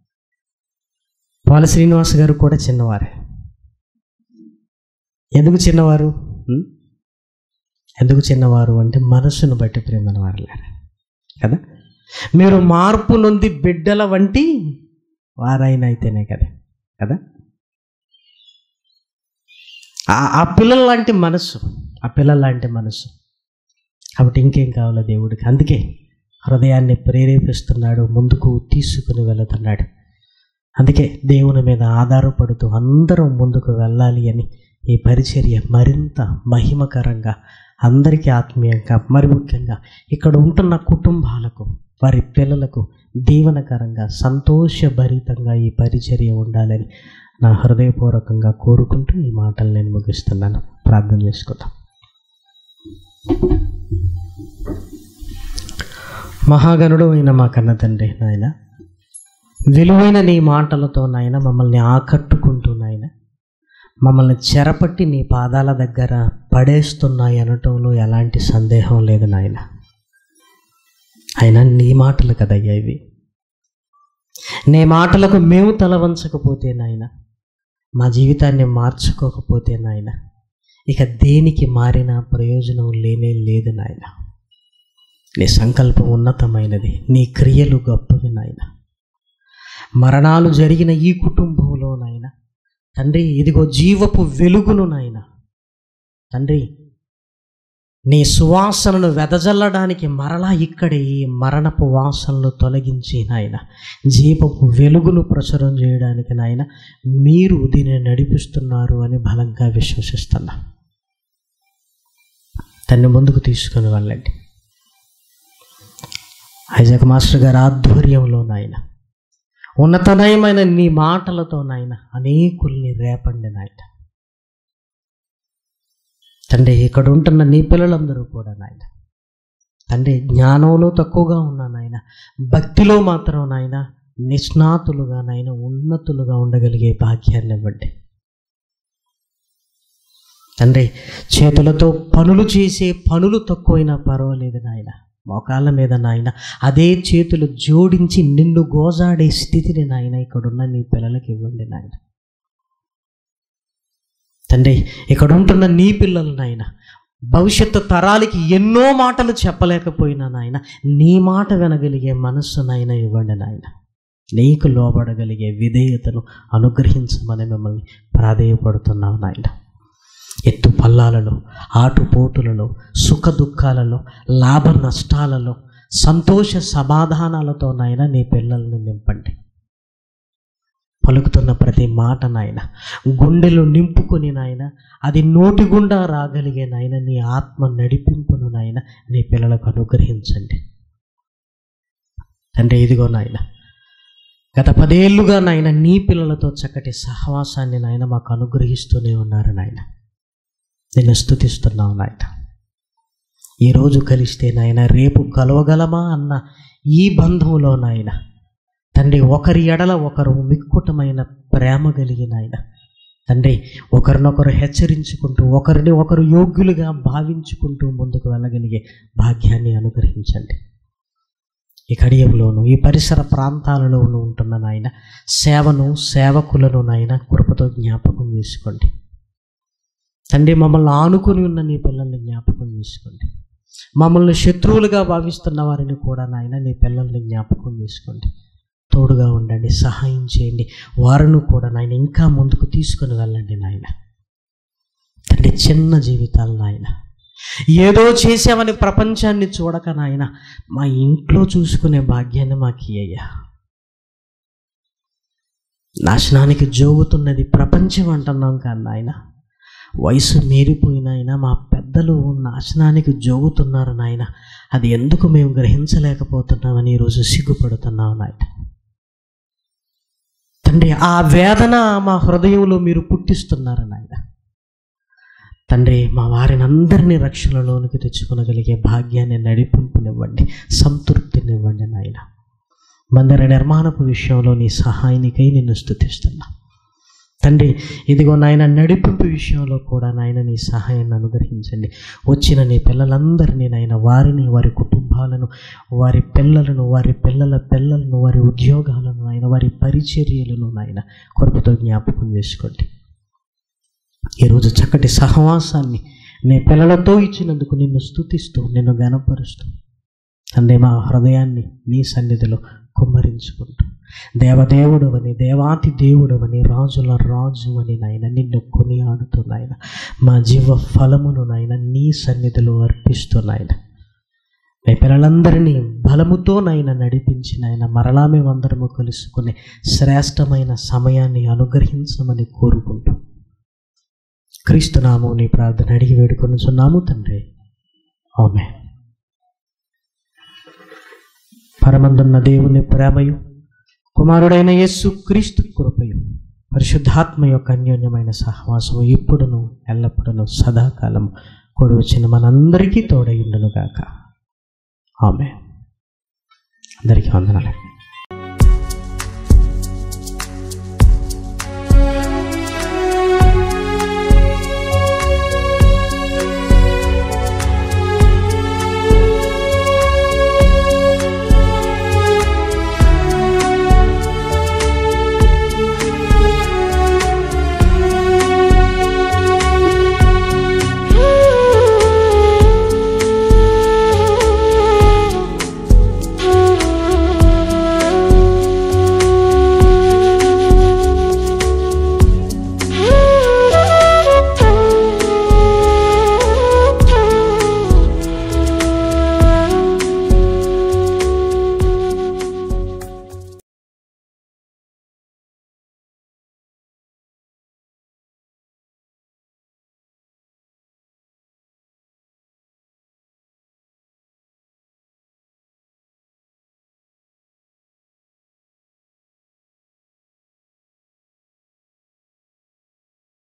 పాల శ్రీనివాస్ గారు కూడా చిన్నవారే ఎందుకు చిన్నవారు ఉం? ఎందుకు చిన్నవారు అంటే మనసును బట్టి ప్రేమన వారలేరు కదా మీరు మార్పు నొంది బిడ్డల వంటి వారైన అయితేనే కదా కదా ఆ- ఆ పిల్లల లాంటి మనసు ఆ పిల్లల లాంటి మనసు కాబట్టి ఇంకేం కావాలో దేవుడికి అందుకే హృదయాన్ని ప్రేరేపిస్తున్నాడు ముందుకు తీసుకుని వెళుతున్నాడు అందుకే దేవుని మీద ఆధారపడుతూ అందరం ముందుకు వెళ్ళాలి అని ఈ పరిచర్య మరింత మహిమకరంగా అందరికీ ఆత్మీయంగా మరి ముఖ్యంగా ఇక్కడ ఉంటున్న కుటుంబాలకు వారి పిల్లలకు దీవనకరంగా సంతోషభరితంగా ఈ పరిచర్య ఉండాలని నా హృదయపూర్వకంగా కోరుకుంటూ ఈ మాటలు నేను ముగిస్తున్నాను ప్రార్థన చేసుకుందాం మహాగణుడు అయిన మా కన్న తండ్రి నాయన విలువైన నీ మాటలతో నాయన మమ్మల్ని ఆకట్టుకుంటూ నాయన మమ్మల్ని చెరపట్టి నీ పాదాల దగ్గర పడేస్తున్నాయి అనటంలో ఎలాంటి సందేహం లేదు నాయన అయినా నీ మాటలు కదయ్యా ఇవి నీ మాటలకు మేము తల వంచకపోతే నాయన మా జీవితాన్ని మార్చుకోకపోతే నాయన ఇక దేనికి మారిన ప్రయోజనం లేనే లేదు నాయన నీ సంకల్పం ఉన్నతమైనది నీ క్రియలు గొప్పవి నాయన మరణాలు జరిగిన ఈ కుటుంబంలో నాయన తండ్రి ఇదిగో జీవపు వెలుగును నాయన తండ్రి నీ సువాసనను వెదజల్లడానికి మరలా ఇక్కడే ఈ మరణపు వాసనలు తొలగించి నాయన జీవపు వెలుగును ప్రచురం చేయడానికి నాయన మీరు దీనిని నడిపిస్తున్నారు అని బలంగా విశ్వసిస్తున్నా తన్ని ముందుకు తీసుకొని వెళ్ళండి ఐజాక్ మాస్టర్ గారి ఆధ్వర్యంలో నాయన ఉన్నతనయమైన నీ మాటలతో నాయన అనేకుల్ని రేపండి నాయన తండ్రి ఇక్కడ ఉంటున్న నీ పిల్లలందరూ కూడా నాయన తండ్రి జ్ఞానంలో తక్కువగా ఉన్నా నాయన భక్తిలో మాత్రం నాయన నిష్ణాతులుగా నాయన ఉన్నతులుగా ఉండగలిగే భాగ్యాన్ని ఇవ్వండి తండ్రి చేతులతో పనులు చేసే పనులు తక్కువైనా పర్వాలేదు నాయన మోకాళ్ళ మీద నాయన అదే చేతులు జోడించి నిన్ను గోజాడే స్థితిని నాయన ఇక్కడున్న నీ పిల్లలకి ఇవ్వండి నాయన తండ్రి ఇక్కడ ఉంటున్న నీ పిల్లలు నాయన భవిష్యత్తు తరాలకి ఎన్నో మాటలు చెప్పలేకపోయినా నాయన నీ మాట వినగలిగే మనస్సు నాయన ఇవ్వండి నాయన నీకు లోబడగలిగే విధేయతను అనుగ్రహించమని మిమ్మల్ని ప్రాధేయపడుతున్నావు నాయన ఎత్తు పల్లాలలో ఆటుపోటులలో సుఖ దుఃఖాలలో లాభ నష్టాలలో సంతోష సమాధానాలతో నాయన నీ పిల్లల్ని నింపండి పలుకుతున్న ప్రతి మాట నాయన గుండెలు నింపుకొని నాయన అది నోటి గుండా రాగలిగే నాయన నీ ఆత్మ నడిపింపును నాయన నీ పిల్లలకు అనుగ్రహించండి తండ్రి ఇదిగో నాయన గత పదేళ్లుగా నాయన నీ పిల్లలతో చక్కటి సహవాసాన్ని నాయన మాకు అనుగ్రహిస్తూనే ఉన్నారు నాయన నిన్ను స్థుతిస్తున్నావు నాయన ఈరోజు కలిస్తే నాయన రేపు కలవగలమా అన్న ఈ బంధంలో నాయన తండ్రి ఒకరి ఎడల ఒకరు మిక్కుటమైన ప్రేమ కలిగిన ఆయన తండ్రి ఒకరినొకరు హెచ్చరించుకుంటూ ఒకరిని ఒకరు యోగ్యులుగా భావించుకుంటూ ముందుకు వెళ్ళగలిగే భాగ్యాన్ని అనుగ్రహించండి ఈ కడియంలోను ఈ పరిసర ప్రాంతాలలోనూ ఉంటున్న నాయన సేవను సేవకులను నాయన కృపతో జ్ఞాపకం చేసుకోండి తండ్రి మమ్మల్ని ఆనుకుని ఉన్న నీ పిల్లల్ని జ్ఞాపకం చేసుకోండి మమ్మల్ని శత్రువులుగా భావిస్తున్న వారిని కూడా నాయన నీ పిల్లల్ని జ్ఞాపకం చేసుకోండి తోడుగా ఉండండి సహాయం చేయండి వారిని కూడా నాయన ఇంకా ముందుకు తీసుకొని వెళ్ళండి నాయన తండ్రి చిన్న జీవితాలు నాయన ఏదో చేసామని ప్రపంచాన్ని చూడక నాయన మా ఇంట్లో చూసుకునే భాగ్యాన్ని మాకు ఇయ్యయ్యా నాశనానికి జోగుతున్నది ప్రపంచం అంటున్నాం కానీ నాయన వయసు మీరిపోయినాయినా మా పెద్దలు నాశనానికి జోగుతున్నారు నాయన అది ఎందుకు మేము గ్రహించలేకపోతున్నామని ఈరోజు సిగ్గుపడుతున్నాం నాయన తండ్రి ఆ వేదన మా హృదయంలో మీరు పుట్టిస్తున్నారు నాయన తండ్రి మా వారిని అందరినీ రక్షణలోనికి తెచ్చుకొనగలిగే భాగ్యాన్ని నడిపింపునివ్వండి సంతృప్తినివ్వండి నాయన మందిర నిర్మాణపు విషయంలో నీ సహాయానికై నిన్ను స్థుతిస్తున్నా తండ్రి ఇదిగో నాయన నడిపింపు విషయంలో కూడా నాయన నీ సహాయాన్ని అనుగ్రహించండి వచ్చిన నీ పిల్లలందరినీ నాయన వారిని వారి కుటుంబాలను వారి పిల్లలను వారి పిల్లల పిల్లలను వారి ఉద్యోగాలను నాయన వారి పరిచర్యలను నాయన కొరకుతో జ్ఞాపకం చేసుకోండి ఈరోజు చక్కటి సహవాసాన్ని నీ పిల్లలతో ఇచ్చినందుకు నిన్ను స్థుతిస్తూ నిన్ను గనపరుస్తూ తండ్రి మా హృదయాన్ని నీ సన్నిధిలో కుమ్మరించుకుంటూ దేవదేవుడు అని దేవాతి దేవుడు అని రాజుల రాజు అని నాయన నిన్ను కొనియాడుతూ నాయన మా జీవ ఫలమును నాయన నీ సన్నిధిలో అర్పిస్తూ నాయన మీ పిల్లలందరినీ బలముతో నాయన నడిపించి నాయన మరలా మేమందరము కలుసుకునే శ్రేష్టమైన సమయాన్ని అనుగ్రహించమని కోరుకుంటూ క్రీస్తునామం నీ ప్రార్థన అడిగి వేడుకొనుచున్నాము తండ్రి ఆమె పరమందున్న దేవుని ప్రేమయు కుమారుడైన యేసు క్రీస్తు కృపయు పరిశుద్ధాత్మ యొక్క అన్యోన్యమైన సహవాసము ఇప్పుడును ఎల్లప్పుడూ సదాకాలం కూడి వచ్చిన మనందరికీ తోడై ఉండును గాక ఆమె అందరికీ వందనాలు